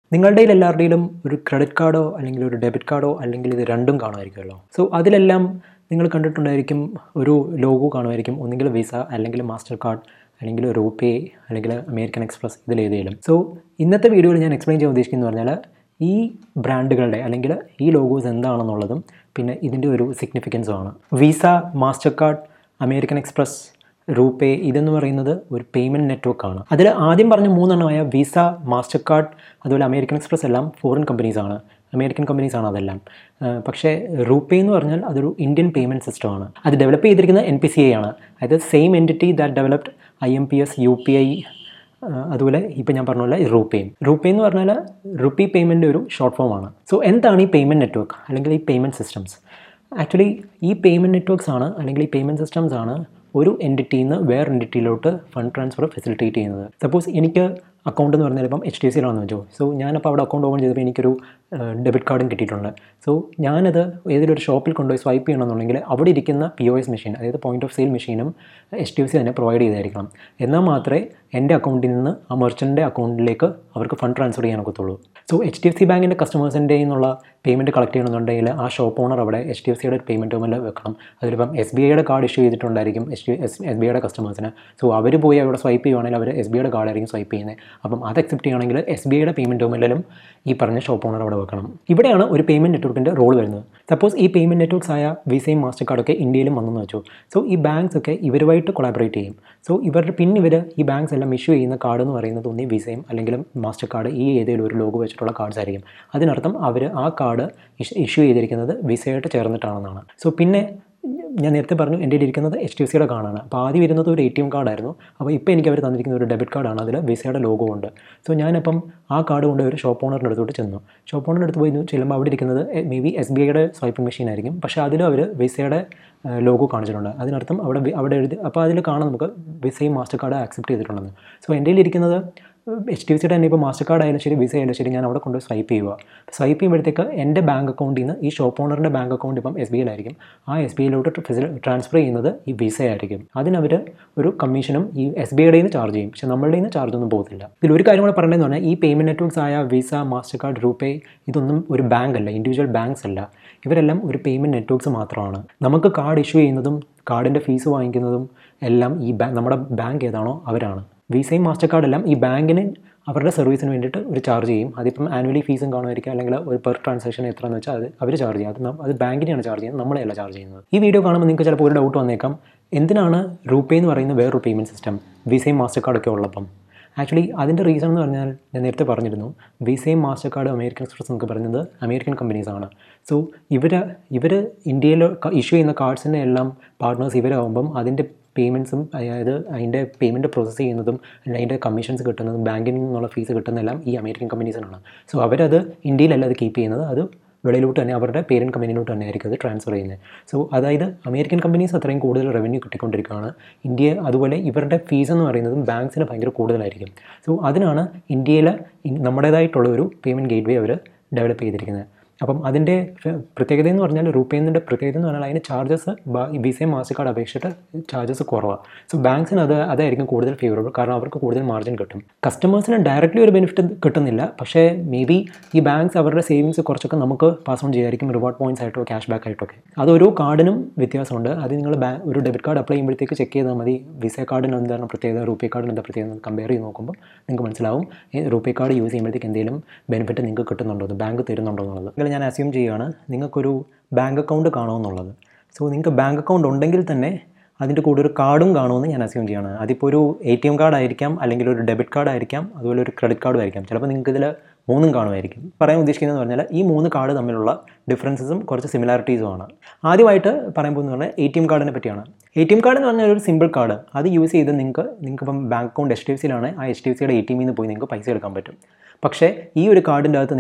നിങ്ങളുടെ എല്ലാവരുടെയും ഒരു ക്രെഡിറ്റ് കാർഡോ അല്ലെങ്കിൽ ഒരു ഡെബിറ്റ് കാർഡോ അല്ലെങ്കിൽ ഇത് രണ്ടും കാണുമായിരിക്കുമല്ലോ സോ അതിലെല്ലാം നിങ്ങൾ കണ്ടിട്ടുണ്ടായിരിക്കും ഒരു ലോഗോ കാണുമായിരിക്കും ഒന്നുകിൽ വിസ അല്ലെങ്കിൽ മാസ്റ്റർ കാർഡ് അല്ലെങ്കിൽ റൂപേ അല്ലെങ്കിൽ അമേരിക്കൻ എക്സ്പ്രസ് ഇതിലേതെങ്കിലും സോ ഇന്നത്തെ വീഡിയോയിൽ ഞാൻ എക്സ്പ്ലെയിൻ ചെയ്യാൻ ഉദ്ദേശിക്കുന്നത് പറഞ്ഞാൽ ഈ ബ്രാൻഡുകളുടെ അല്ലെങ്കിൽ ഈ ലോഗോസ് എന്താണെന്നുള്ളതും പിന്നെ ഇതിൻ്റെ ഒരു സിഗ്നിഫിക്കൻസും ആണ് Visa Mastercard American Express RuPay ഇതെന്ന് പറയുന്നത് ഒരു പേയ്മെൻറ്റ് നെറ്റ്വർക്ക് ആണ് അതിൽ ആദ്യം പറഞ്ഞ മൂന്നെണ്ണമായ വിസ മാസ്റ്റർ കാർഡ് അതുപോലെ അമേരിക്കൻ എക്സ്പ്രസ് എല്ലാം ഫോറിൻ കമ്പനീസ് ആണ് അമേരിക്കൻ കമ്പനീസ് ആണ് അതെല്ലാം ആ, പക്ഷേ റൂപേ എന്ന് പറഞ്ഞാൽ അതൊരു ഇന്ത്യൻ പേയ്മെൻറ്റ് സിസ്റ്റമാണ് അത് ഡെവലപ്പ് ചെയ്തിരിക്കുന്നത് എൻ പി സി ഐ ആണ് അതായത് same entity that developed I M P S U P I അതുപോലെ ഇപ്പം ഞാൻ പറഞ്ഞ പോലെ റൂപേയും റൂപേ എന്ന് പറഞ്ഞാൽ റുപ്പി പേയ്മെൻ്റ് ഒരു ഷോർട്ട് ഫോം ആണ് സോ എന്താണ് ഈ പേയ്മെൻറ്റ് നെറ്റ്വർക്ക് അല്ലെങ്കിൽ ഈ പേയ്മെൻറ്റ് സിസ്റ്റംസ് ആക്ച്വലി ഈ പേയ്മെൻറ്റ് നെറ്റ്വർക്ക്സ് ആണ് അല്ലെങ്കിൽ ഈ പേയ്മെൻറ്റ് സിസ്റ്റംസ് ആണ് ഒരു എൻറ്റിറ്റിയിൽ നിന്ന് വേറെ എൻറ്റിറ്റിയിലോട്ട് ഫണ്ട് ട്രാൻസ്ഫർ ഫെസിലിറ്റേറ്റ് ചെയ്യുന്നത് സപ്പോസ് എനിക്ക് അക്കൗണ്ട് എന്ന് പറഞ്ഞാൽ ഇപ്പം എച്ച് ഡി എഫ് സിയിലാണെന്ന് വെച്ചോ സോ ഞാനപ്പോൾ അവിടെ അക്കൗണ്ട് ഓപ്പൺ ചെയ്തപ്പോൾ എനിക്കൊരു ഡെബിറ്റ് കാർഡും കിട്ടിയിട്ടുണ്ട് സോ ഞാനത് ഏതെങ്കിലും ഒരു ഷോപ്പിൽ കൊണ്ടുപോയി സ്വൈപ്പ് ചെയ്യണമെന്നുണ്ടെങ്കിൽ അവിടെ ഇരിക്കുന്ന പി ഒ എസ് മെഷീൻ അതായത് പോയിന്റ് ഓഫ് സെയിൽ മെഷീനും എച്ച് ഡി എഫ് സി തന്നെ പ്രൊവൈഡ് ചെയ്തായിരിക്കണം എന്നാൽ മാത്രമേ എൻ്റെ അക്കൗണ്ടിൽ നിന്ന് ആ മെർച്ചൻ്റെ അക്കൗണ്ടിലേക്ക് അവർക്ക് ഫണ്ട് ട്രാൻസ്ഫർ ചെയ്യാൻ ഒക്കത്തുള്ളൂ so H D F C ബാങ്കിൻ്റെ കസ്റ്റമേഴ്സിൻ്റെ നിന്നുള്ള പേയ്മെൻറ്റ് കളക്ട് ചെയ്യണമെന്നുണ്ടെങ്കിൽ ആ ഷോപ്പ് ഓണർ അവിടെ എച്ച് ഡി എഫ് സിയുടെ പേയ്മെൻറ്റ് ടേമിൽ വെക്കണം അതിലിപ്പം എസ് ബി ഐയുടെ കാർഡ് ഇഷ്യൂ ചെയ്തിട്ടുണ്ടായിരിക്കും H D S S B ഐയുടെ കസ്റ്റമേഴ്സിന് സോ അവർ പോയി അവിടെ സ്വൈപ്പ് ചെയ്യുവാണെങ്കിൽ അവർ എസ് ബി ഐയുടെ കാർഡായിരിക്കും സ്വൈപ്പ് ചെയ്യുന്നത് അപ്പം അത് അക്സെപ്റ്റ് ചെയ്യണമെങ്കിൽ എസ് ബി ഐയുടെ പേയ്മെൻറ്റ് ടേമിലും ഈ പറഞ്ഞ ഷോപ്പ് ഓണർ അവിടെ വെക്കണം ഇവിടെയാണ് ഒരു പേയ്മെൻറ്റ് നെറ്റ്വർക്കിൻ്റെ റോൾ വരുന്നത് സപ്പോസ് ഈ പേയ്മെൻറ്റ് നെറ്റ്വർക്ക്സ് ആയ വിസയും മാസ്റ്റർ കാർഡൊക്കെ ഇന്ത്യയിലും വന്നെന്ന് വെച്ചു സോ ഈ ബാങ്ക്സ് ഒക്കെ ഇവരുമായിട്ട് കൊളാബറേറ്റ് ചെയ്യും സോ ഇവരുടെ പിന്നെ ഇവർ ഈ ബാങ്ക്സ് എല്ലാം ഇഷ്യൂ ചെയ്യുന്ന കാർഡ് എന്ന് പറയുന്നത് ഒന്നീ വിസയും അല്ലെങ്കിൽ മാസ്റ്റർ കാർഡ് ഈ ഏതെങ്കിലും ഒരു ലോഗോ വെച്ചിട്ടുള്ള കാർഡ്സ് ആയിരിക്കും അതിനർത്ഥം അവർ ആ കാർഡ് ഇഷ്യൂ ചെയ്തിരിക്കുന്നത് വിസയായിട്ട് ചേർന്നിട്ടാണെന്നാണ് സോ പിന്നെ ഞാൻ നേരത്തെ പറഞ്ഞു എൻ്റെ കയ്യിൽ ഇരിക്കുന്നത് എച്ച് ഡി എഫ് സിയുടെ കാർഡാണ് അപ്പോൾ ആദ്യം വരുന്നത് ഒരു എ ടി എം കാർഡായിരുന്നു അപ്പോൾ ഇപ്പോൾ എനിക്ക് അവർ തന്നിരിക്കുന്ന ഒരു ഡെബിറ്റ് കാർഡാണ് അതിൽ വിസയുടെ ലോഗോ ഉണ്ട് സോ ഞാനപ്പം ആ കാർഡ് കൊണ്ട് ഒരു ഷോപ്പ് ഓണറിൻ്റെ അടുത്തോട്ട് ചെന്നു ഷോപ്പ് ഓണറിൻ്റെ അടുത്ത് പോയി ചെല്ലുമ്പോൾ അവിടെ ഇരിക്കുന്നത് മേ ബി എസ് ബി ഐയുടെ സ്വൈപ്പിംഗ് മെഷീൻ ആയിരിക്കും പക്ഷേ അതിലും അവർ വിസയുടെ ലോഗോ കാണിച്ചിട്ടുണ്ട് അതിനർത്ഥം അവിടെ വി- അവിടെ എഴുതി അപ്പോൾ അതിൽ കാണാം നമുക്ക് വിസയും മാസ്റ്റർ കാർഡ് ആക്സെപ്റ്റ് ചെയ്തിട്ടുണ്ടെന്ന് സോ എൻ്റെ കയ്യിൽ ഇരിക്കുന്നത് എച്ച് ഡി എഫ് സിയുടെ തന്നെ ഇപ്പോൾ മാസ്റ്റർ കാർഡ് ആയാലും ശരി വിസ ആയാലും ശരി ഞാൻ അവിടെ കൊണ്ട് സ്വൈപ്പ് ചെയ്യുക സ്വൈപ്പ് ചെയ്യുമ്പോഴത്തേക്ക് എൻ്റെ ബാങ്ക് അക്കൗണ്ടിൽ നിന്ന് ഈ ഷോപ്പ് ഓണറിൻ്റെ ബാങ്ക് അക്കൗണ്ട് ഇപ്പം എസ് ബി ഐയിലായിരിക്കും ആ എസ് ബി ഐയിലോട്ട് ട്രാൻസ്ഫർ ചെയ്യുന്നത് ഈ വിസ ആയിരിക്കും അതിനവർ ഒരു കമ്മീഷനും ഈ എസ് ബി ഐയുടെ നിന്ന് ചാർജ് ചെയ്യും പക്ഷേ നമ്മളുടെ നിന്ന് ചാർജ് ഒന്നും പോകത്തില്ല ഇതിൽ ഒരു കാര്യം കൂടെ പറയേണ്ടതെന്ന് പറഞ്ഞാൽ ഈ പേയ്മെൻറ്റ് നെറ്റ്വർക്ക്സ് ആയ വിസ മാസ്റ്റർ കാർഡ് റൂപേ ഇതൊന്നും ഒരു ബാങ്ക് അല്ല ഇൻഡിവിജ്വൽ ബാങ്ക്സ് അല്ല ഇവരെല്ലാം ഒരു പേയ്മെൻറ്റ് നെറ്റ്വർക്ക്സ് മാത്രമാണ് നമുക്ക് കാർഡ് ഇഷ്യൂ ചെയ്യുന്നതും കാർഡിൻ്റെ ഫീസ് വാങ്ങിക്കുന്നതും എല്ലാം ഈ ബാങ്ക് നമ്മുടെ ബാങ്ക് ഏതാണോ അവരാണ് വിസയും മാസ്റ്റർ കാർഡെല്ലാം ഈ ബാങ്കിന് അവരുടെ സർവീസിന് വേണ്ടിയിട്ട് ഒരു ചാർജ് ചെയ്യും അതിപ്പം ആനുവലി ഫീസും കാണുമായിരിക്കും അല്ലെങ്കിൽ ഒരു പെർ ട്രാൻസാക്ഷൻ എത്രയെന്ന് വെച്ചാൽ അത് അവർ ചാർജ് ചെയ്യും അത് നം- അത് ബാങ്കിനെയാണ് ചാർജ് ചെയ്യുന്നത് നമ്മളെയല്ല ചാർജ് ചെയ്യുന്നത് ഈ വീഡിയോ കാണുമ്പോൾ നിങ്ങൾക്ക് ചിലപ്പോൾ ഒരു ഡൗട്ട് വന്നേക്കാം എന്തിനാണ് റൂപേ എന്ന് പറയുന്ന വേറൊരു പേയ്മെൻറ്റ് സിസ്റ്റം വിസയും മാസ്റ്റർ കാർഡൊക്കെ ഉള്ളപ്പം ആക്ച്വലി അതിൻ്റെ റീസൺ എന്ന് പറഞ്ഞാൽ ഞാൻ നേരത്തെ പറഞ്ഞിരുന്നു വിസയും മാസ്റ്റർ കാർഡ് അമേരിക്കൻ എക്സ്പ്രസ് എന്നൊക്കെ പറയുന്നത് അമേരിക്കൻ കമ്പനീസാണ് സോ ഇവർ ഇവർ ഇന്ത്യയിൽ ഇഷ്യൂ ചെയ്യുന്ന കാർഡ്സിൻ്റെ എല്ലാം പാർട്ട്നേഴ്സ് ഇവരാകുമ്പം അതിൻ്റെ പേയ്മെൻറ്റ്സും അതായത് അതിൻ്റെ പേയ്മെൻറ്റ് പ്രോസസ്സ് ചെയ്യുന്നതും അല്ലെങ്കിൽ അതിൻ്റെ കമ്മീഷൻസ് കിട്ടുന്നതും ബാങ്കിൽ നിന്നുള്ള ഫീസ് കിട്ടുന്നതെല്ലാം ഈ അമേരിക്കൻ കമ്പനീസിനാണ് സോ അവരത് ഇന്ത്യയിലല്ല അത് കീപ്പ് ചെയ്യുന്നത് അത് വെളിയിലോട്ട് തന്നെ അവരുടെ പേരൻറ്റ് കമ്പനിയിലോട്ട് തന്നെ ആയിരിക്കും അത് ട്രാൻസ്ഫർ ചെയ്യുന്നത് സോ അതായത് അമേരിക്കൻ കമ്പനീസ് അത്രയും കൂടുതൽ റവന്യൂ കിട്ടിക്കൊണ്ടിരിക്കുകയാണ് ഇന്ത്യ അതുപോലെ ഇവരുടെ ഫീസ് എന്ന് പറയുന്നതും ബാങ്ക്സിന് ഭയങ്കര കൂടുതലായിരിക്കും സോ അതിനാണ് ഇന്ത്യയിൽ നമ്മുടേതായിട്ടുള്ള ഒരു പേയ്മെൻറ്റ് ഗേറ്റ് വേ അവർ ഡെവലപ്പ് ചെയ്തിരിക്കുന്നത് അപ്പം അതിൻ്റെ ഫ- പ്രത്യേകത എന്ന് പറഞ്ഞാൽ റൂപേന്നിൻ്റെ പ്രത്യേകത എന്ന് പറഞ്ഞാൽ അതിന് ചാർജസ് വിസയും മാസ്റ്റർ കാർഡ് അപേക്ഷിച്ചിട്ട് ചാർജസ് കുറവാണ് സോ ബാങ്ക്സിന് അത് അതായിരിക്കും കൂടുതൽ ഫേവറബിൾ കാരണം അവർക്ക് കൂടുതൽ മാർജിൻ കിട്ടും കസ്റ്റമേഴ്സിന് ഡയറക്റ്റ്ലി ഒരു ബെനിഫിറ്റ് കിട്ടുന്നില്ല പക്ഷേ മേ ബി ഈ ബാങ്ക്സ് അവരുടെ സേവിങ്സ് കുറച്ചൊക്കെ നമുക്ക് പാസ് ഓൺ ചെയ്യായിരിക്കും റിവാർഡ് പോയിന്റ്സ് ആയിട്ടോ ക്യാഷ് ബാക്ക് ആയിട്ടോ ഒക്കെ അത് ഓരോ കാർഡിനും വ്യത്യാസമുണ്ട് അത് നിങ്ങൾ ബാങ്ക് ഒരു ഡെബിറ്റ് കാർഡ് അപ്ലൈ ചെയ്യുമ്പോഴത്തേക്ക് ചെക്ക് ചെയ്താൽ മതി വിസ കാർഡിന് എന്താണ് പ്രത്യേകത റൂപേ കാർഡിന് എന്താ പ്രത്യേകത കമ്പയർ ചെയ്ത് നോക്കുമ്പോൾ നിങ്ങൾക്ക് മനസ്സിലാവും റൂപേ കാർഡ് യൂസ് ചെയ്യുമ്പോഴത്തേക്ക് എന്തെങ്കിലും ബെനിഫിറ്റ് നിങ്ങൾക്ക് കിട്ടുന്നുണ്ടോ എന്ന് ബാങ്ക് തരുന്നുണ്ടോ എന്നുള്ളത് നിങ്ങൾ ഞാൻ അസ്യൂം ചെയ്യുകയാണ് നിങ്ങൾക്കൊരു ബാങ്ക് അക്കൗണ്ട് കാണുമെന്നുള്ളത് സോ നിങ്ങൾക്ക് ബാങ്ക് അക്കൗണ്ട് ഉണ്ടെങ്കിൽ തന്നെ അതിൻ്റെ കൂടെ ഒരു കാർഡും കാണുമെന്ന് ഞാൻ അസ്യൂം ചെയ്യാണ് അതിപ്പോൾ ഒരു എ ടി എം കാർഡ് ആയിരിക്കാം അല്ലെങ്കിൽ ഒരു ഡെബിറ്റ് കാർഡ് ആയിരിക്കാം അതുപോലെ ഒരു ക്രെഡിറ്റ് കാർഡും ആയിരിക്കാം ചിലപ്പോൾ നിങ്ങൾക്ക് ഇതിൽ മൂന്നും കാണുമായിരിക്കും പറയാൻ ഉദ്ദേശിക്കുന്നത് പറഞ്ഞാൽ ഈ മൂന്ന് കാർഡ് തമ്മിലുള്ള ഡിഫറൻസസും കുറച്ച് സിമിലാരിറ്റീസും ആണ് ആദ്യമായിട്ട് പറയാൻ പോകുന്നത് പറഞ്ഞാൽ എ ടി എം കാർഡിനെ പറ്റിയാണ് എ ടി എം കാർഡ് എന്ന് പറഞ്ഞാൽ ഒരു സിമ്പിൾ കാർഡ് അത് യൂസ് ചെയ്ത് നിങ്ങൾക്ക് നിങ്ങൾക്ക് ഇപ്പം bank account H D F സിയിലാണ് ആ എച്ച് ഡി എഫ് സിയുടെ എ ടി എമ്മിൽ നിന്ന് പോയി നിങ്ങൾക്ക് പൈസ എടുക്കാൻ പറ്റും പക്ഷേ ഈ ഒരു കാർഡിൻ്റെ അകത്ത് നിങ്ങൾക്ക്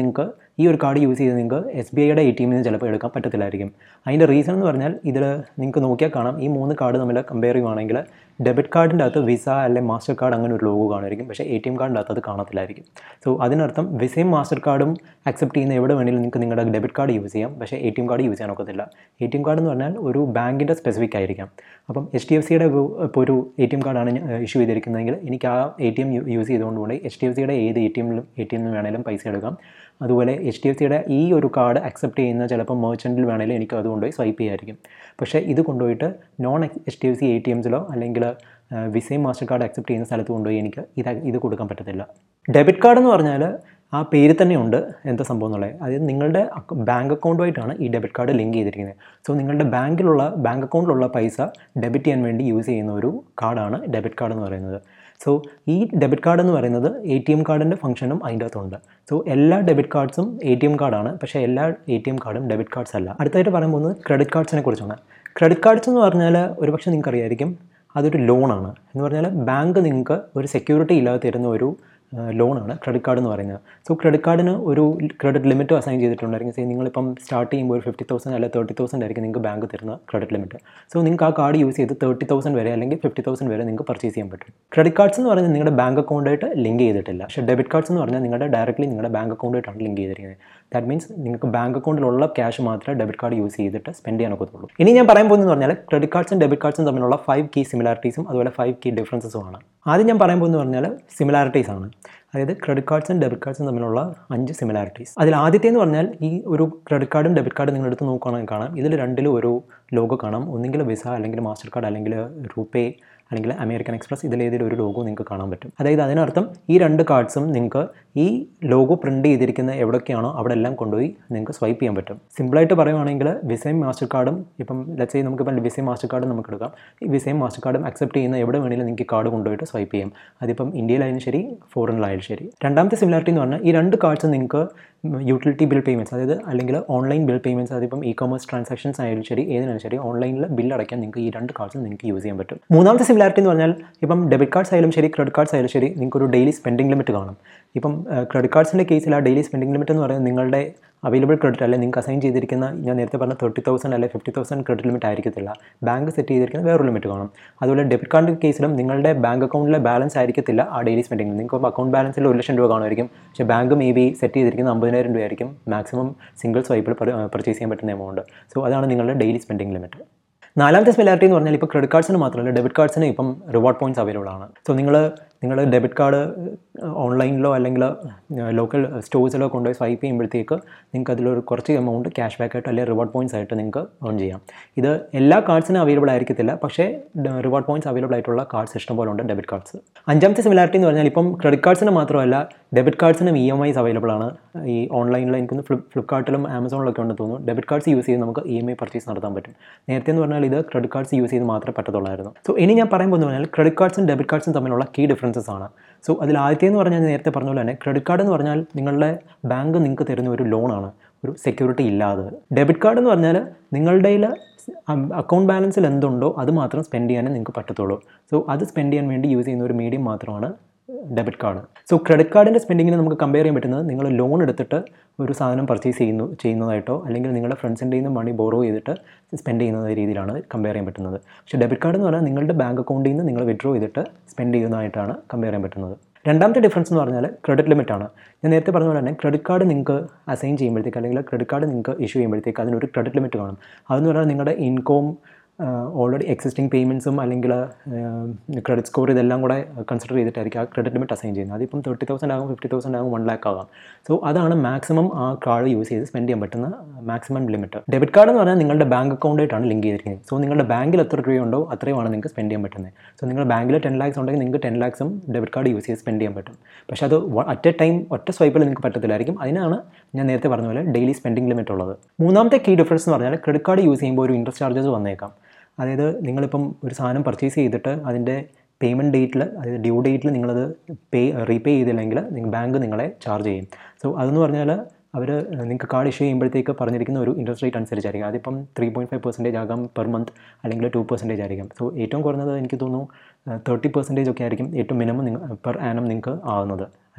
ഈ ഒരു കാർഡ് യൂസ് ചെയ്ത് നിങ്ങൾക്ക് എസ് ബി ഐയുടെ എ ടി എമ്മിൽ നിന്ന് ചിലപ്പോൾ എടുക്കാൻ പറ്റത്തില്ലായിരിക്കും അതിൻ്റെ റീസൺ എന്ന് പറഞ്ഞാൽ ഇതിൽ നിങ്ങൾക്ക് നോക്കിയാൽ കാണാം ഈ മൂന്ന് കാർഡ് തമ്മിൽ കമ്പയർ ചെയ്യുവാണെങ്കിൽ ഡെബിറ്റ് കാർഡിൻ്റെ അകത്ത് വിസ അല്ലെങ്കിൽ മാസ്റ്റർ കാർഡ് അങ്ങനെ ഒരു ലോഗോ കാണുമായിരിക്കും പക്ഷേ എ ടി എം കാർഡിൻ്റെ അകത്ത് അത് കാണത്തില്ലായിരിക്കും സോ അതിനർത്ഥം വിസയും മാസ്റ്റർ കാർഡും അക്സെപ്റ്റ് ചെയ്യുന്ന എവിടെ വേണമെങ്കിലും നിങ്ങൾക്ക് നിങ്ങളുടെ ഡെബിറ്റ് കാർഡ് യൂസ് ചെയ്യാം പക്ഷേ A T M card use ചെയ്യാൻ ഒക്കത്തില്ല എ ടി എം കാർഡ് എന്ന് പറഞ്ഞാൽ ഒരു ബാങ്കിൻ്റെ സ്പെസിഫിക് ആയിരിക്കാം അപ്പം എച്ച് ഡി എഫ് സിയുടെ ഇപ്പോൾ ഒരു എ ടി എം കാർഡാണ് ഇഷ്യൂ ചെയ്തിരിക്കുന്നതെങ്കിൽ എനിക്ക് ആ എ ടി എം യൂസ് ചെയ്തുകൊണ്ട് കൂടെ എച്ച് ഡി എഫ് സിയുടെ ഏത് എ ടി എമ്മിലും എ ടി എമ്മിൽ വേണമെങ്കിലും പൈസ എടുക്കാം അതുപോലെ എച്ച് ഡി എഫ് സിയുടെ ഈ ഒരു കാർഡ് അക്സെപ്റ്റ് ചെയ്യുന്ന ചിലപ്പോൾ മെർച്ചൻറ്റിൽ വേണമെങ്കിലും എനിക്ക് അത് കൊണ്ടുപോയി സ്വൈപ്പ് ചെയ്യായിരിക്കും പക്ഷേ ഇത് കൊണ്ടുപോയിട്ട് non H D F C A T എംസിലോ അല്ലെങ്കിൽ വിസയും മാസ്റ്റർ കാർഡ് അക്സെപ്റ്റ് ചെയ്യുന്ന സ്ഥലത്ത് കൊണ്ടുപോയി എനിക്ക് ഇത് ഇത് കൊടുക്കാൻ പറ്റത്തില്ല ഡെബിറ്റ് കാർഡ് എന്ന് പറഞ്ഞാൽ ആ പേര് തന്നെയുണ്ട് എന്താ സംഭവം എന്നുള്ളത് അതായത് നിങ്ങളുടെ ബാങ്ക് അക്കൗണ്ടുമായിട്ടാണ് ഈ ഡെബിറ്റ് കാർഡ് ലിങ്ക് ചെയ്തിരിക്കുന്നത് സോ നിങ്ങളുടെ ബാങ്കിലുള്ള ബാങ്ക് അക്കൗണ്ടിലുള്ള പൈസ ഡെബിറ്റ് ചെയ്യാൻ വേണ്ടി യൂസ് ചെയ്യുന്ന ഒരു കാർഡാണ് ഡെബിറ്റ് കാർഡ് എന്ന് പറയുന്നത് സോ ഈ ഡെബിറ്റ് കാർഡ് എന്ന് പറയുന്നത് എ ടി എം കാർഡിൻ്റെ ഫംഗ്ഷനും അതിൻ്റെ അകത്തുണ്ട് സോ എല്ലാ ഡെബിറ്റ് കാർഡ്സും എ ടി എം കാർഡാണ് പക്ഷേ എല്ലാ എ ടി എം കാർഡും ഡെബിറ്റ് കാർഡ്സ് അല്ല അടുത്തായിട്ട് പറയാൻ പോകുന്നത് ക്രെഡിറ്റ് കാർഡ്സിനെ കുറിച്ചാണ് ക്രെഡിറ്റ് കാർഡ്സ് എന്ന് പറഞ്ഞാൽ ഒരുപക്ഷെ നിങ്ങൾക്ക് അറിയായിരിക്കും അതൊരു ലോണാണ് എന്ന് പറഞ്ഞാൽ ബാങ്ക് നിങ്ങൾക്ക് ഒരു സെക്യൂരിറ്റി ഇല്ലാതെ തരുന്ന ഒരു ലോണാണ് ക്രെഡിറ്റ് കാർഡ് എന്ന് പറയുന്നത് സോ ക്രെഡിറ്റ് കാർഡിന് ഒരു ക്രെഡിറ്റ് ലിമിറ്റ് അസൈൻ ചെയ്തിട്ടുണ്ടായിരിക്കും സേ നിങ്ങളിപ്പം സ്റ്റാർട്ട് ചെയ്യുമ്പോൾ ഒരു ഫിഫ്റ്റി തൗസൻഡ് അല്ലെങ്കിൽ തേർട്ടി തൗസൻഡ് ആയിരിക്കും നിങ്ങൾക്ക് ബാങ്ക് തരുന്ന ക്രെഡിറ്റ് ലിമിറ്റ് സോ നിങ്ങൾക്ക് ആ കാർഡ് യൂസ് ചെയ്ത് തേർട്ടി തൗസൻഡ് വരെ അല്ലെങ്കിൽ ഫിഫ്റ്റി തൗസൻഡ് വരെ നിങ്ങൾക്ക് പർച്ചേസ് ചെയ്യാൻ പറ്റും ക്രെഡിറ്റ് കാർഡ്സ് എന്ന് പറയുന്നത് നിങ്ങളുടെ ബാങ്ക് അക്കൗണ്ടായിട്ട് ലിങ്ക് ചെയ്തിട്ടില്ല പക്ഷേ ഡെബിറ്റ് കാർഡ്സ് എന്ന് പറഞ്ഞാൽ നിങ്ങളുടെ ഡയറക്റ്റ്ലി നിങ്ങളുടെ ബാങ്ക് അക്കൗണ്ടായിട്ടാണ് ലിങ്ക് ചെയ്തിരിക്കുന്നത് ദാറ്റ് മീൻസ് നിങ്ങൾക്ക് ബാങ്ക് അക്കൗണ്ടിലുള്ള ക്യാഷ് മാത്രമേ ഡെബിറ്റ് കാർഡ് യൂസ് ചെയ്തിട്ട് സ്പെൻഡ് ചെയ്യാൻ ഒക്കത്തുള്ളൂ ഇനി ഞാൻ പറയാൻ പോകുന്നത് പറഞ്ഞാൽ ക്രെഡിറ്റ് കാർഡ്സും ഡെബിറ്റ് കാർഡ്സും തമ്മിലുള്ള ഫൈവ് കീ സിമിലാരിറ്റീസും അതുപോലെ ഫൈവ് കീ ഡിഫറൻസസും ആണ് ആദ്യം ഞാൻ പറയാൻ പോകുന്നത് പറഞ്ഞാൽ സിമിലാരിറ്റീസ് ആണ് അതായത് ക്രെഡിറ്റ് കാർഡ്സും ഡെബിറ്റ് കാർഡ്സും തമ്മിലുള്ള അഞ്ച് സിമിലാരിറ്റീസ് അതിൽ ആദ്യത്തെ എന്ന് പറഞ്ഞാൽ ഈ ഒരു ക്രെഡിറ്റ് കാർഡും ഡെബിറ്റ് കാർഡും നിങ്ങൾ എടുത്ത് നോക്കുകയാണെങ്കിൽ കാണാം ഇതിൽ രണ്ടിലും ഒരു ലോഗോ കാണാം ഒന്നെങ്കിൽ വിസ അല്ലെങ്കിൽ മാസ്റ്റർ കാർഡ് അല്ലെങ്കിൽ റൂപേ അല്ലെങ്കിൽ അമേരിക്കൻ എക്സ്പ്രസ് ഇതിലേതൊരു ഒരു ലോഗോ നിങ്ങൾക്ക് കാണാൻ പറ്റും അതായത് അതിനർത്ഥം ഈ രണ്ട് കാർഡ്സും നിങ്ങൾക്ക് ഈ ലോഗോ പ്രിൻറ്റ് ചെയ്തിരിക്കുന്ന എവിടെയൊക്കെയാണോ അവിടെ എല്ലാം കൊണ്ടുപോയി നിങ്ങൾക്ക് സ്വൈപ്പ് ചെയ്യാൻ പറ്റും സിമ്പിളായിട്ട് പറയുവാണെങ്കിൽ വിസയും മാസ്റ്റർ കാർഡും ഇപ്പം ലെറ്റ്സ് ചെയ്ത് നമുക്കിപ്പം വിസയും മാസ്റ്റർ കാർഡും നമുക്ക് എടുക്കാം ഈ വിസയും മാസ്റ്റർ കാർഡും അക്സെപ്റ്റ് ചെയ്യുന്ന എവിടെ വേണമെങ്കിലും നിങ്ങൾക്ക് കാർഡ് കൊണ്ടുപോയിട്ട് സ്വൈപ്പ് ചെയ്യാം അതിപ്പം ഇന്ത്യയിലായാലും ശരി ഫോറിനിലായാലും ശരി രണ്ടാമത്തെ സിമിലാരിറ്റി എന്ന് പറഞ്ഞാൽ ഈ രണ്ട് കാർഡ്സ് നിങ്ങൾക്ക് യൂട്ടിലിറ്റി ബിൽ പേയ്മെൻറ്റ്സ് അതായത് അല്ലെങ്കിൽ ഓൺലൈൻ ബിൽ പേയ്മെൻറ്റ്സ് അതിപ്പം ഇ കൊമേഴ്സ് ട്രാൻസാക്ഷൻസ് ആയാലും ശരി ഏതിനാലും ശരി ഓൺലൈനിൽ ബിൽ അടയ്ക്കാൻ നിങ്ങൾക്ക് ഈ രണ്ട് കാർഡ്സും നിങ്ങൾക്ക് യൂസ് ചെയ്യാൻ പറ്റും മൂന്നാമത്തെ സിമിലാരിറ്റി എന്ന് പറഞ്ഞാൽ ഇപ്പം ഡെബിറ്റ് കാർഡ്സ് ആയാലും ശരി ക്രെഡിറ്റ് കാർഡ്സ് ആയാലും ശരി നിങ്ങൾക്ക് ഒരു ഡെയിലി സ്പെൻഡിംഗ് ലിമിറ്റ് കാണും ഇപ്പം ക്രെഡിറ്റ് കാർഡ്സിൻ്റെ കേസിൽ ആ ഡെയിലി സ്പെൻഡിംഗ് ലിമിറ്റ് എന്ന് പറയുന്നത് നിങ്ങളുടെ അവൈലബിൾ ക്രെഡിറ്റ് അല്ലെങ്കിൽ നിങ്ങൾക്ക് അസൈൻ ചെയ്തിരിക്കുന്ന ഞാൻ നേരത്തെ പറഞ്ഞ തേർട്ടി തൗസൻഡ് അല്ലെങ്കിൽ ഫിഫ്റ്റി തൗസൻഡ് ക്രെഡിറ്റ് ലിമിറ്റ് ആയിരിക്കത്തില്ല ബാങ്ക് സെറ്റ് ചെയ്തിരിക്കുന്ന വേറൊരു ലിമിറ്റ് കാണും അതുപോലെ ഡെബിറ്റ് കാർഡിൻ്റെ കേസിലും നിങ്ങളുടെ ബാങ്ക് അക്കൗണ്ടിലെ ബാലൻസ് ആയിരിക്കത്തില്ല ആ ഡെയിലി സ്പെൻഡിംഗ് നിങ്ങൾക്ക് അക്കൗണ്ട് ബാലൻസിൽ ഒരു ലക്ഷം രൂപ കാണുമായിരിക്കും പക്ഷേ ബാങ്ക് മേ ബി സെറ്റ് ചെയ്തിരിക്കുന്ന അമ്പതിനായിരം രൂപയായിരിക്കും മാക്സിമം സിംഗിൾ സ്വൈപ്പിൽ പർച്ചേസ് ചെയ്യാൻ പറ്റുന്ന എമൗണ്ട് സോ അതാണ് നിങ്ങളുടെ ഡെയിലി സ്പെൻഡിംഗ് ലിമിറ്റ് നാലാമത്തെ സ്പെലാരിറ്റി എന്ന് പറഞ്ഞാൽ ഇപ്പോൾ ക്രെഡിറ്റ് കാർഡ്സിന് മാത്രമല്ല ഡെബിറ്റ് കാർഡ്സിന് ഇപ്പം റിവാർഡ് പോയിന്റ്സ് അവൈലബിൾ ആണ് സോ നിങ്ങൾ നിങ്ങൾ ഡെബിറ്റ് കാർഡ് ഓൺലൈനിലോ അല്ലെങ്കിൽ ലോക്കൽ സ്റ്റോഴ്സിലോ കൊണ്ടുപോയി സ്വൈപ്പ് ചെയ്യുമ്പോഴത്തേക്ക് നിങ്ങൾക്ക് അതിലൊരു കുറച്ച് എമൗണ്ട് ക്യാഷ് ബാക്ക് ആയിട്ട് അല്ലെങ്കിൽ റിവാർഡ് പോയിന്റ്സ് ആയിട്ട് നിങ്ങൾക്ക് ഏൺ ചെയ്യാം ഇത് എല്ലാ കാർഡ്സിനും അവൈലബിൾ ആയിരിക്കത്തില്ല പക്ഷേ റിവാർഡ് പോയിന്റ്സ് അവൈലബിൾ ആയിട്ടുള്ള കാർഡ്സ് ഇഷ്ടംപോലെ ഉണ്ട് ഡെബിറ്റ് കാർഡ്സ് അഞ്ചാമത്തെ സിമിലാരിറ്റി എന്ന് പറഞ്ഞാൽ ഇപ്പം ക്രെഡിറ്റ് കാർഡ്സിന് മാത്രമല്ല ഡെബിറ്റ് കാർഡ്സിനും ഇ എം ഐസ് അവൈലബിൾ ആണ് ഈ ഓൺലൈനിൽ എനിക്കൊന്ന് ഫ്ലിപ്പ് ഫ്ലിപ്കാർട്ടിലും ആമസോണിലൊക്കെ ഉണ്ടെന്ന് തോന്നുന്നു ഡെബിറ്റ് കാർഡ്സ് യൂസ് ചെയ്ത് നമുക്ക് ഇ എം ഐ പർച്ചേസ് നടത്താൻ പറ്റും നേരത്തെ എന്ന് പറഞ്ഞാൽ ഇത് ക്രെഡിറ്റ് കാർഡ്സ് യൂസ് ചെയ്ത് മാത്രമേ പറ്റത്തുള്ളായിരുന്നു സോ ഇനി ഞാൻ പറയാൻ പോകുന്നത് പറഞ്ഞാൽ ക്രെഡിറ്റ് കാർഡ്സും ഡെബിറ്റ് കാർഡ്സും തമ്മിലുള്ള കീ ഡിഫറൻസസ് ആണ് സോ അതിൽ ആദ്യത്തെ എന്ന് പറഞ്ഞാൽ ഞാൻ നേരത്തെ പറഞ്ഞ പോലെ തന്നെ ക്രെഡിറ്റ് കാർഡ് എന്ന് പറഞ്ഞാൽ നിങ്ങളുടെ ബാങ്ക് നിങ്ങൾക്ക് തരുന്ന ഒരു ലോണാണ് ഒരു സെക്യൂരിറ്റി ഇല്ലാതെ ഡെബിറ്റ് കാർഡ് എന്ന് പറഞ്ഞാൽ നിങ്ങളുടെ അക്കൗണ്ട് ബാലൻസിൽ എന്തുണ്ടോ അത് മാത്രം സ്പെൻഡ് ചെയ്യാനേ നിങ്ങൾക്ക് പറ്റത്തുള്ളൂ സോ അത് സ്പെൻഡ് ചെയ്യാൻ വേണ്ടി യൂസ് ചെയ്യുന്ന ഒരു മീഡിയം മാത്രമാണ് ഡെബിറ്റ് കാർഡ് സോ ക്രെഡിറ്റ് കാർഡിൻ്റെ സ്പെൻഡിങ്ങിന് നമുക്ക് കമ്പയർ ചെയ്യാൻ പറ്റുന്നത് നിങ്ങൾ ലോൺ എടുത്തിട്ട് ഒരു സാധനം പർച്ചേസ് ചെയ്യുന്നു ചെയ്യുന്നതായിട്ടോ അല്ലെങ്കിൽ നിങ്ങളുടെ ഫ്രണ്ട്സിൻ്റെ നിന്ന് മണി ബോറോ ചെയ്തിട്ട് സ്പെൻഡ് ചെയ്യുന്ന രീതിയിലാണ് കമ്പയർ ചെയ്യാൻ പറ്റുന്നത് പക്ഷേ ഡെബിറ്റ് കാർഡ് എന്ന് പറഞ്ഞാൽ നിങ്ങളുടെ ബാങ്ക് അക്കൗണ്ടിൽ നിന്ന് നിങ്ങൾ വിഡ്രോ ചെയ്തിട്ട് സ്പെൻഡ് ചെയ്യുന്നതായിട്ടാണ് കമ്പയർ ചെയ്യാൻ പറ്റുന്നത് രണ്ടാമത്തെ ഡിഫറൻസ് എന്ന് പറഞ്ഞാൽ ക്രെഡിറ്റ് ലിമിറ്റ് ആണ് ഞാൻ നേരത്തെ പറഞ്ഞ പോലെ തന്നെ ക്രെഡിറ്റ് കാർഡ് നിങ്ങൾക്ക് അസൈൻ ചെയ്യുമ്പോഴത്തേക്ക് അല്ലെങ്കിൽ ക്രെഡിറ്റ് കാർഡ് നിങ്ങൾക്ക് ഇഷ്യൂ ചെയ്യുമ്പോഴത്തേക്ക് അതിനൊരു ക്രെഡിറ്റ് ലിമിറ്റ് കാണും അതെന്ന് പറഞ്ഞാൽ നിങ്ങളുടെ ഇൻകം ഓൾറെഡി എക്സിസ്റ്റിംഗ് പേയ്മെൻറ്റ്സും അല്ലെങ്കിൽ ക്രെഡിറ്റ് സ്കോർ ഇതെല്ലാം കൂടെ കൺസിഡർ ചെയ്തിട്ടായിരിക്കും ആ ക്രെഡിറ്റ് ലിമിറ്റ് അസൈൻ ചെയ്യുന്നത് അതിപ്പം തേർട്ടി തൗസൻഡ് ആകും ഫിഫ്റ്റി തൗസൻഡ് ആകും വൺ ലാക്ക് ആകാം സോ അതാണ് മാക്സിമം ആ കാർഡ് യൂസ് ചെയ്ത് സ്പെൻഡ് ചെയ്യാൻ പറ്റുന്ന മാക്സിമം ലിമിറ്റ് ഡെബിറ്റ് കാർഡ് എന്ന് പറഞ്ഞാൽ നിങ്ങളുടെ ബാങ്ക് അക്കൗണ്ടായിട്ടാണ് ലിങ്ക് ചെയ്തിരിക്കുന്നത് സോ നിങ്ങളുടെ ബാങ്കിൽ എത്ര രൂപയുണ്ടോ അത്രയുമാണ് നിങ്ങൾക്ക് സ്പെൻഡ് ചെയ്യാൻ പറ്റുന്നത് സോ നിങ്ങളുടെ ബാങ്കിൽ ടെൻ ലാക്സ് ഉണ്ടെങ്കിൽ നിങ്ങൾക്ക് ടെൻ ലാക്സും ഡെബിറ്റ് കാർഡ് യൂസ് ചെയ്ത് സ്പെൻഡ് ചെയ്യാൻ പറ്റും പക്ഷേ അത് അറ്റ് എ ടൈം ഒറ്റ സ്വൈപ്പിൽ നിങ്ങൾക്ക് പറ്റത്തില്ലായിരിക്കും അതിനാണ് ഞാൻ നേരത്തെ പറഞ്ഞ പോലെ ഡെയിലി സ്പെൻഡിങ് ലിമിറ്റ് ഉള്ളത് മൂന്നാമത്തെ കീ ഡിഫറൻസ് എന്ന് പറഞ്ഞാൽ ക്രെഡിറ്റ് കാർഡ് യൂസ് ചെയ്യുമ്പോൾ ഒരു ഇൻട്രസ്റ്റ് ചാർജസ് വന്നേക്കാം അതായത് നിങ്ങളിപ്പം ഒരു സാധനം പർച്ചേസ് ചെയ്തിട്ട് അതിൻ്റെ പേയ്മെൻറ്റ് ഡേറ്റിൽ അതായത് ഡ്യൂ ഡേറ്റിൽ നിങ്ങളത് പേ റീപേ ചെയ്തില്ലെങ്കിൽ നിങ്ങൾ ബാങ്ക് നിങ്ങളെ ചാർജ് ചെയ്യും സോ അതെന്ന് പറഞ്ഞാൽ അവർ നിങ്ങൾക്ക് കാർഡ് ഇഷ്യൂ ചെയ്യുമ്പോഴത്തേക്ക് പറഞ്ഞിരിക്കുന്ന ഒരു ഇൻട്രസ്റ്റ് റേറ്റ് അനുസരിച്ചായിരിക്കും അതിപ്പം ത്രീ പോയിൻറ്റ് ഫൈവ് പെർസെൻറ്റേജ് ആകാം പെർ മന്ത് അല്ലെങ്കിൽ ടു പെർസെൻറ്റേജ് ആയിരിക്കും സോ ഏറ്റവും കുറഞ്ഞത് എനിക്ക് തോന്നുന്നു തേർട്ടി പെർസെൻറ്റേജ് ഒക്കെ ആയിരിക്കും ഏറ്റവും മിനിമം നിങ്ങൾ പെർ ആനം നിങ്ങൾക്ക് ആവുന്നത്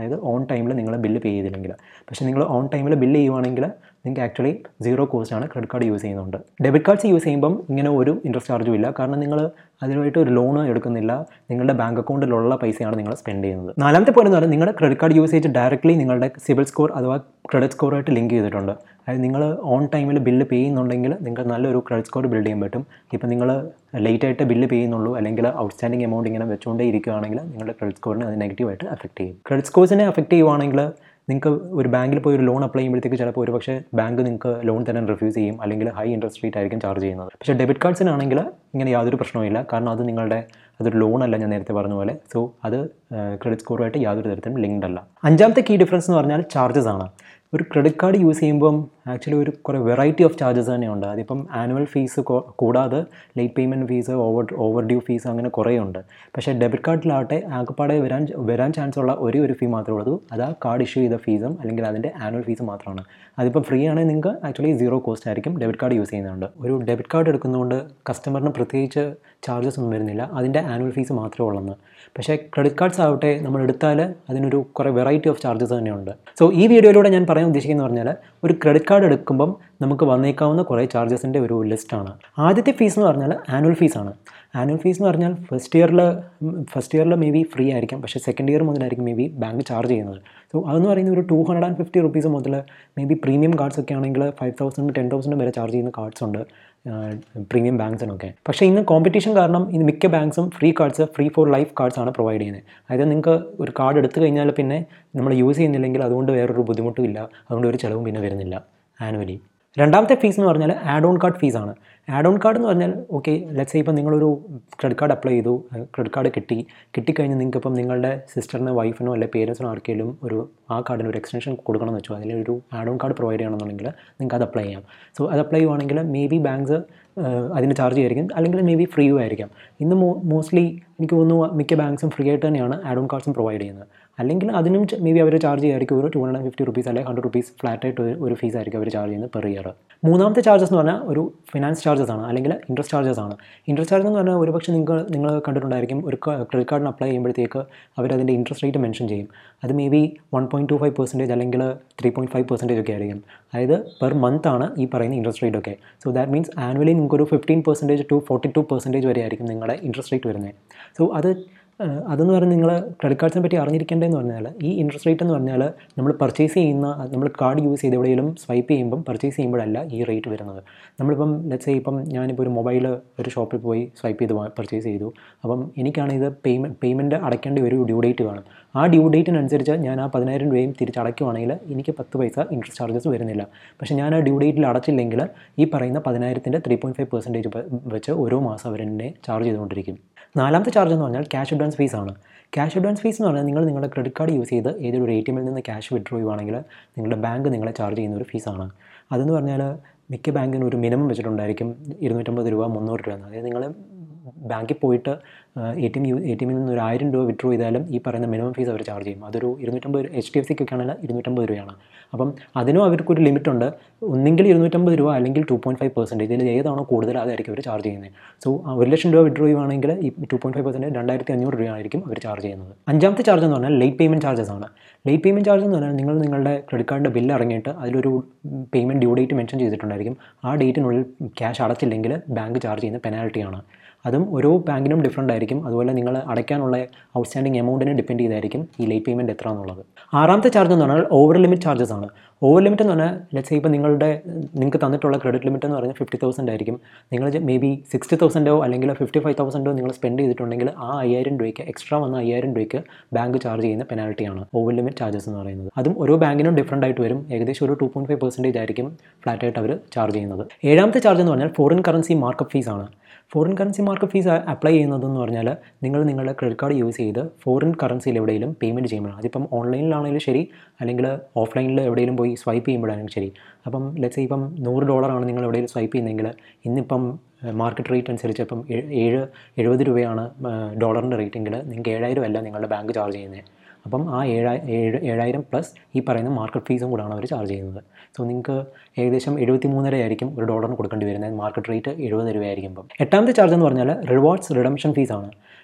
അതായത് ഓൺ ടൈമിൽ നിങ്ങൾ ബില്ല് പേ ചെയ്തില്ലെങ്കിൽ പക്ഷേ നിങ്ങൾ ഓൺ ടൈമിൽ ബില്ല് ചെയ്യുവാണെങ്കിൽ നിങ്ങൾക്ക് ആക്ച്വലി സീറോ കോസ്റ്റ് ആണ് ക്രെഡിറ്റ് കാർഡ് യൂസ് ചെയ്യുന്നുണ്ട് ഡെബിറ്റ് കാർഡ്സ് യൂസ് ചെയ്യുമ്പം ഇങ്ങനെ ഒരു ഇൻട്രസ്റ്റ് ചാർജും ഇല്ല കാരണം നിങ്ങൾ അതിനായിട്ട് ഒരു ലോൺ എടുക്കുന്നില്ല നിങ്ങളുടെ ബാങ്ക് അക്കൗണ്ടിലുള്ള പൈസയാണ് നിങ്ങൾ സ്പെൻഡ് ചെയ്യുന്നത് നാലാമത്തെ പോയിന്റ് എന്ന് പറഞ്ഞാൽ നിങ്ങളുടെ ക്രെഡിറ്റ് കാർഡ് യൂസേജ് ഡയറക്റ്റ്ലി നിങ്ങളുടെ സിബിൽ സ്കോർ അഥവാ ക്രെഡിറ്റ് സ്കോറായിട്ട് ലിങ്ക് ചെയ്തിട്ടുണ്ട് അതായത് നിങ്ങൾ ഓൺ ടൈമിൽ ബില്ല് പേ ചെയ്യുന്നുണ്ടെങ്കിൽ നിങ്ങൾക്ക് നല്ലൊരു ക്രെഡിറ്റ് സ്കോർ ബിൽഡ് ചെയ്യാൻ പറ്റും ഇപ്പം നിങ്ങൾ ലേറ്റ് ആയിട്ട് ബില്ല് പേ ചെയ്യുന്നുള്ളൂ അല്ലെങ്കിൽ ഔട്ട്സ്റ്റാൻഡിങ് എമൗണ്ട് ഇങ്ങനെ വെച്ചുകൊണ്ടേ ഇരിക്കുകയാണെങ്കിൽ നിങ്ങളുടെ ക്രെഡിറ്റ് സ്കോറിനെ അത് നെഗറ്റീവായിട്ട് അഫക്റ്റ് ചെയ്യും ക്രെഡിറ്റ് സ്കോഴ്സിനെ അഫക്റ്റ് ചെയ്യുവാണെങ്കിൽ നിങ്ങൾക്ക് ഒരു ബാങ്കിൽ പോയി ഒരു ലോൺ അപ്ലൈ ചെയ്യുമ്പോഴത്തേക്ക് ചിലപ്പോൾ ഒരു പക്ഷേ ബാങ്ക് നിങ്ങൾക്ക് ലോൺ തന്നെ റിഫ്യൂസ് ചെയ്യും അല്ലെങ്കിൽ ഹൈ ഇൻട്രസ്റ്റ് റേറ്റ് ആയിരിക്കും ചാർജ് ചെയ്യുന്നത് പക്ഷേ ഡെബിറ്റ് കാർഡ്സിനാണെങ്കിൽ ഇങ്ങനെ യാതൊരു പ്രശ്നവുമില്ല കാരണം അത് നിങ്ങളുടെ അതൊരു ലോൺ അല്ല ഞാൻ നേരത്തെ പറഞ്ഞ പോലെ സോ അത് ക്രെഡിറ്റ് സ്കോറുമായിട്ട് യാതൊരു തരത്തിലും ലിങ്ക്ഡ് അല്ല അഞ്ചാമത്തെ കീ ഡിഫറൻസ് എന്ന് പറഞ്ഞാൽ ചാർജസ് ആണ് ഒരു ക്രെഡിറ്റ് കാർഡ് യൂസ് ചെയ്യുമ്പം ആക്ച്വലി ഒരു കുറേ വെറൈറ്റി ഓഫ് ചാർജസ് തന്നെയുണ്ട് അതിപ്പം ആനുവൽ ഫീസ് കൂടാതെ late payment fee over overdue fee അങ്ങനെ കുറേ ഉണ്ട് പക്ഷേ ഡെബിറ്റ് കാർഡിലാവട്ടെ ആകപ്പാടെ വരാൻ വരാൻ ചാൻസ് ഉള്ള ഒരേ ഒരു ഫീ മാത്രമേ ഉള്ളൂ അത് ആ കാർഡ് ഇഷ്യൂ ചെയ്ത ഫീസും അല്ലെങ്കിൽ അതിൻ്റെ ആനുവൽ ഫീസ് മാത്രമാണ് അതിപ്പോൾ ഫ്രീ ആണെങ്കിൽ നിങ്ങൾക്ക് ആക്ച്വലി സീറോ കോസ്റ്റ് ആയിരിക്കും ഡെബിറ്റ് കാർഡ് യൂസ് ചെയ്യുന്നുണ്ട് ഒരു ഡെബിറ്റ് കാർഡ് എടുക്കുന്നതുകൊണ്ട് കസ്റ്റമറിന് പ്രത്യേകിച്ച് ചാർജസ് ഒന്നും വരുന്നില്ല അതിൻ്റെ ആനുവൽ ഫീസ് മാത്രമേ ഉള്ളെന്ന് പക്ഷേ ക്രെഡിറ്റ് കാർഡ്സ് ആവട്ടെ നമ്മൾ എടുത്താൽ അതിനൊരു കുറേ വെറൈറ്റി ഓഫ് ചാർജസ് തന്നെയുണ്ട് സോ ഈ വീഡിയോയിലൂടെ ഞാൻ പറയാൻ ഉദ്ദേശിക്കുന്നത് പറഞ്ഞാൽ ഒരു ക്രെഡിറ്റ് കാർഡ് എടുക്കുമ്പം നമുക്ക് വന്നേക്കാവുന്ന കുറേ ചാർജസിൻ്റെ ഒരു ലിസ്റ്റാണ് ആദ്യത്തെ ഫീസ് എന്ന് പറഞ്ഞാൽ ആനുവൽ ഫീസാണ് ആനുവൽ ഫീസ് എന്ന് പറഞ്ഞാൽ ഫസ്റ്റ് ഇയറിൽ ഫസ്റ്റ് ഇയറിൽ മേ ബി ഫ്രീ ആയിരിക്കും പക്ഷേ സെക്കൻഡ് ഇയർ മുതലായിരിക്കും മേ ബി ബാങ്ക് ചാർജ് ചെയ്യുന്നത് സോ അതെന്ന് പറയുന്നത് ഒരു two hundred and fifty rupees മുതൽ മേ ബി പ്രീമിയം കാർഡ്സ് ഒക്കെ ആണെങ്കിൽ ഫൈവ് തൗസൻഡ് ടെൻ തൗസൻഡ് വരെ ചാർജ് ചെയ്യുന്ന കാർഡ്സ് ഉണ്ട് പ്രീമിയം ബാങ്ക്സിനൊക്കെ പക്ഷേ ഇന്ന് കോമ്പറ്റീഷൻ കാരണം ഇന്ന് മിക്ക ബാങ്ക്സും free cards free for life cards ആണ് പ്രൊവൈഡ് ചെയ്യുന്നത് അതായത് നിങ്ങൾക്ക് ഒരു കാർഡ് എടുത്തു കഴിഞ്ഞാൽ പിന്നെ നമ്മൾ യൂസ് ചെയ്യുന്നില്ലെങ്കിൽ അതുകൊണ്ട് വേറൊരു ബുദ്ധിമുട്ടും ഇല്ല അതുകൊണ്ട് ഒരു ചിലവും പിന്നെ വരുന്നില്ല ആനുവലി രണ്ടാമത്തെ ഫീസ് എന്ന് പറഞ്ഞാൽ ആഡ് ഓൺ കാർഡ് ഫീസാണ് ആഡ് ഓൺ കാർഡ് എന്ന് പറഞ്ഞാൽ ഓക്കെ ലെറ്റ്സ് ഇപ്പോൾ നിങ്ങളൊരു ക്രെഡിറ്റ് കാർഡ് അപ്ലൈ ചെയ്തു ക്രെഡിറ്റ് കാർഡ് കിട്ടി കിട്ടിക്കഴിഞ്ഞ് നിങ്ങൾക്ക് ഇപ്പം നിങ്ങളുടെ സിസ്റ്ററിനോ വൈഫിനോ അല്ലെങ്കിൽ പേരൻസിനോ ആർക്കെങ്കിലും ഒരു ആ കാർഡിന് ഒരു എക്സ്റ്റൻഷൻ കൊടുക്കണം എന്ന് വെച്ചോ അതിൽ ഒരു ആഡ് ഓൺ കാർഡ് പ്രൊവൈഡ് ചെയ്യണമെന്നുണ്ടെങ്കിൽ നിങ്ങൾക്ക് അത് അപ്ലൈ ചെയ്യാം സോ അത് അപ്ലൈ ചെയ്യുവാണെങ്കിൽ മേ ബി ബാങ്ക്സ് അതിന് ചാർജ് ചെയ്യുമായിരിക്കും അല്ലെങ്കിൽ മേ ബി ഫ്രീ ആയിരിക്കാം ഇന്ന് മോസ്റ്റ്ലി എനിക്ക് തോന്നുന്നു മിക്ക ബാങ്ക്സും ഫ്രീ ആയിട്ട് തന്നെയാണ് ആഡ് ഓൺ കാർഡ്സും പ്രൊവൈഡ് ചെയ്യുന്നത് അല്ലെങ്കിൽ അതിനും മേ ബി അവർ ചാർജ് ചെയ്യുമായിരിക്കും ഒരു two hundred and fifty rupees അല്ലെങ്കിൽ ഹൺഡ്രഡ് റുപ്പീസ് ഫ്ലാറ്റ് ആയിട്ട് ഒരു ഫീസ് ആയിരിക്കും അവർ ചാർജ് ചെയ്യുന്നത് പെർ ഇയർ മൂന്നാമത്തെ ചാർജസ് എന്ന് പറഞ്ഞാൽ ഒരു ഫിനാൻസ് ചാർജസ് ആണ് അല്ലെങ്കിൽ ഇൻട്രസ്റ്റ് ചാർജസ് ആണ് ഇൻട്രസ്റ്റ് ചാർജ് എന്ന് പറഞ്ഞാൽ ഒരുപക്ഷെ നിങ്ങൾ നിങ്ങൾ കണ്ടിട്ടുണ്ടായിരിക്കും ഒരു ക്രെഡിറ്റ് കാർഡിന് അപ്ലൈ ചെയ്യുമ്പോഴത്തേക്ക് അവരതിൻ്റെ ഇൻട്രസ്റ്റ് റേറ്റ് മെൻഷൻ ചെയ്യും അത് maybe one point two five percentage അല്ലെങ്കിൽ ത്രീ പോയിൻറ്റ് ഫൈവ് പെർസെൻറ്റേജ് ഒക്കെ ആയിരിക്കും അതായത് പെർ മന്ത് ആണ് ഈ പറയുന്ന ഇൻട്രസ്റ്റ് റേറ്റ് ഒക്കെ സോ ദാറ്റ് മീൻസ് ആനുവലി നിങ്ങൾക്ക് ഒരു fifteen percentage to forty two percentage വരെ ആയിരിക്കും നിങ്ങളുടെ ഇൻട്രസ്റ്റ് റേറ്റ് വരുന്നത് സോ അത് അതെന്ന് പറഞ്ഞാൽ നിങ്ങൾ ക്രെഡിറ്റ് കാർഡ്സിനെ പറ്റി അറിഞ്ഞിരിക്കേണ്ടതെന്ന് പറഞ്ഞാൽ ഈ ഇൻട്രസ്റ്റ് റേറ്റ് എന്ന് പറഞ്ഞാൽ നമ്മൾ പർച്ചേസ് ചെയ്യുന്ന നമ്മൾ കാർഡ് യൂസ് ചെയ്ത് എവിടെയെങ്കിലും സ്വൈപ്പ് ചെയ്യുമ്പം പർച്ചേസ് ചെയ്യുമ്പോഴല്ല ഈ റേറ്റ് വരുന്നത് നമ്മളിപ്പം ലെറ്റ്സ് ഇപ്പം ഞാനിപ്പോൾ ഒരു മൊബൈൽ ഒരു ഷോപ്പിൽ പോയി സ്വൈപ്പ് ചെയ്ത് പർച്ചേസ് ചെയ്തു അപ്പം എനിക്കാണ് ഇത് പേയ്മെൻറ്റ് പേയ്മെൻറ്റ് അടയ്ക്കേണ്ട ഒരു ഡ്യൂ ഡേറ്റ് കാണും ആ ഡ്യൂ ഡേറ്റിനനുസരിച്ച് ഞാൻ ആ പതിനായിരം രൂപയും തിരിച്ചടയ്ക്കുവാണെങ്കിൽ എനിക്ക് പത്ത് പൈസ ഇൻട്രസ്റ്റ് ചാർജസ് വരുന്നില്ല പക്ഷേ ഞാൻ ആ ഡ്യൂ ഡേറ്റിൽ അടച്ചില്ലെങ്കിൽ ഈ പറയുന്ന പതിനായിരത്തിൻ്റെ ത്രീ പോയിൻറ്റ് ഫൈവ് പെർസെൻറ്റേജ് വെച്ച് ഓരോ മാസം അവർ എന്നെ ചാർജ് ചെയ്തുകൊണ്ടിരിക്കും നാലാമത്തെ ചാർജ് എന്ന് പറഞ്ഞാൽ ക്യാഷ് അഡ്വാൻസ് ഫീസ് ആണ് ക്യാഷ് അഡ്വാൻസ് ഫീസ് എന്ന് പറഞ്ഞാൽ നിങ്ങൾ നിങ്ങളുടെ ക്രെഡിറ്റ് കാർഡ് യൂസ് ചെയ്ത് ഏതൊരു എ ടി എമ്മിൽ നിന്ന് ക്യാഷ് വിഡ്രോ ചെയ്യുവാണെങ്കിൽ നിങ്ങളുടെ ബാങ്ക് നിങ്ങളെ ചാർജ് ചെയ്യുന്ന ഒരു ഫീസാണ് അതെന്ന് പറഞ്ഞാൽ മിക്ക ബാങ്കിനും ഒരു മിനിമം വെച്ചിട്ടുണ്ടായിരിക്കും ഇരുന്നൂറ്റമ്പത് രൂപ മുന്നൂറ് രൂപ എന്ന് അതായത് നിങ്ങൾ ബാങ്കിൽ പോയിട്ട് എ ടി എം യു എ ടി എമ്മിൽ നിന്ന് ഒരു ആയിരം രൂപ വിഡ്രോ ചെയ്താലും ഈ പറയുന്ന മിനിമം ഫീസ് അവർ ചാർജ് ചെയ്യും അതൊരു ഇരുന്നൂറ്റമ്പത് എച്ച് ഡി എഫ് സിക്കൊക്കെ ആണെങ്കിൽ ഇരുന്നൂറ്റമ്പത് രൂപയാണ് അപ്പം അതിനും അവർക്കൊരു ലിമിറ്റുണ്ട് ഒന്നെങ്കിൽ ഇരുന്നൂറ്റമ്പത് രൂപ അല്ലെങ്കിൽ ടു പോയിൻറ്റ് ഫൈവ് പെർസെൻറ്റേജ് ഇതിൽ ഏതാണോ കൂടുതൽ അതായിരിക്കും അവർ ചാർജ് ചെയ്യുന്നത് സോ ഒരു ലക്ഷം രൂപ വിഡ്രോ ചെയ്യുവാണെങ്കിൽ ഈ ടു പോയിൻറ്റ് ഫൈവ് പെർസെൻറ്റ് രണ്ടായിരത്തി അഞ്ഞൂറ് രൂപയായിരിക്കും അവർ ചാർജ് ചെയ്യുന്നത് അഞ്ചാമത്തെ ചാർജ് എന്ന് പറഞ്ഞാൽ ലേറ്റ് പേയ്മെൻറ്റ് ചാർജസ് ആണ് ലേറ്റ് പേയ്മെൻറ്റ് ചാർജ് എന്ന് പറഞ്ഞാൽ നിങ്ങൾ നിങ്ങളുടെ ക്രെഡിറ്റ് കാർഡിൻ്റെ ബില്ല് ഇറങ്ങിയിട്ട് അതിലൊരു പേയ്മെൻറ്റ് ഡ്യൂ ഡേറ്റ് മെൻഷൻ ചെയ്തിട്ടുണ്ടായിരിക്കും ആ ഡേറ്റിനുള്ളിൽ ക്യാഷ് അടച്ചില്ലെങ്കിൽ ബാങ്ക് ചാർജ് ചെയ്യുന്ന പെനാൽറ്റിയാണ് അതും ഓരോ ബാങ്കിനും ഡിഫറൻ്റ് ആയിരിക്കും അതുപോലെ നിങ്ങൾ അടയ്ക്കാനുള്ള ഔട്ട്സ്റ്റാൻഡിങ് എമൗണ്ടിനെ ഡിപ്പെൻഡ് ചെയ്തായിരിക്കും ഈ ലേറ്റ് പേയ്മെൻറ്റ് എത്ര എന്നുള്ളത് ആറാമത്തെ ചാർജ് എന്ന് പറഞ്ഞാൽ ഓവർ ലിമിറ്റ് ചാർജസ് ആണ് ഓവർ ലിമിറ്റ് എന്ന് പറഞ്ഞാൽ ലെറ്റ്സ് ഇപ്പോൾ നിങ്ങളുടെ നിങ്ങൾക്ക് തന്നിട്ടുള്ള ക്രെഡിറ്റ് ലിമിറ്റ് എന്ന് പറഞ്ഞാൽ ഫിഫ്റ്റി തൗസൻഡ് ആയിരിക്കും നിങ്ങൾ മേ ബി സിക്സ്റ്റി തൗസൻഡോ അല്ലെങ്കിൽ ഫിഫ്റ്റി ഫൈവ് തൗസൻഡോ നിങ്ങൾ സ്പെൻഡ് ചെയ്തിട്ടുണ്ടെങ്കിൽ ആ അയ്യായിരം രൂപയ്ക്ക് എക്സ്ട്രാ വന്ന അയ്യായിരം രൂപയ്ക്ക് ബാങ്ക് ചാർജ് ചെയ്യുന്ന പെനാൽറ്റിയാണ് ഓവർ ലിമിറ്റ് ചാർജസ് എന്ന് പറയുന്നത് അതും ഓരോ ബാങ്കിനും ഡിഫറൻ്റ് ആയിട്ട് വരും ഏകദേശം ഒരു ടു പോയിൻറ്റ് ഫൈവ് പെർസെൻറ്റേജ് ആയിരിക്കും ഫ്ലാറ്റ് ആയിട്ട് അവർ ചാർജ് ചെയ്യുന്നത് ഏഴാമത്തെ ചാർജ് എന്ന് പറഞ്ഞാൽ ഫോറിൻ കറൻസി മാർക്കപ്പ് ഫീസ് ആണ് foreign currency market fees apply ചെയ്യുന്നതെന്ന് പറഞ്ഞാൽ നിങ്ങൾ നിങ്ങളുടെ ക്രെഡിറ്റ് കാർഡ് യൂസ് ചെയ്ത് ഫോറിൻ കറൻസിയിൽ എവിടെയെങ്കിലും പേയ്മെൻറ്റ് ചെയ്യുമ്പോൾ അതിപ്പം ഓൺലൈനിലാണെങ്കിലും ശരി അല്ലെങ്കിൽ ഓഫ്ലൈനിൽ എവിടെയെങ്കിലും പോയി സ്വൈപ്പ് ചെയ്യുമ്പോഴാണെങ്കിലും ശരി അപ്പം ലെറ്റ്സ് ഇപ്പം നൂറ് ഡോളറാണ് നിങ്ങൾ എവിടെയെങ്കിലും സ്വൈപ്പ് ചെയ്യുന്നതെങ്കിൽ ഇന്നിപ്പം മാർക്കറ്റ് റേറ്റ് അനുസരിച്ച് ഇപ്പം ഏഴ് എഴുപത് രൂപയാണ് ഡോളറിൻ്റെ റേറ്റെങ്കിൽ നിങ്ങൾക്ക് ഏഴായിരം അല്ല നിങ്ങളുടെ ബാങ്ക് ചാർജ് ചെയ്യുന്നത് അപ്പം ആ ഏഴായി ഏഴ് ഏഴായിരം പ്ലസ് ഈ പറയുന്ന മാർക്കറ്റ് ഫീസും കൂടാണ് അവർ ചാർജ് ചെയ്യുന്നത് സോ നിങ്ങൾക്ക് ഏകദേശം എഴുപത്തി മൂന്നര ആയിരിക്കും ഒരു ഡോളറിന് കൊടുക്കേണ്ടി വരുന്നത് മാർക്കറ്റ് റേറ്റ് എഴുപത് രൂപയായിരിക്കുമ്പം എട്ടാമത്തെ ചാർജ് എന്ന് പറഞ്ഞാൽ റിവാർഡ്സ് റിഡംഷൻ ഫീസാണ്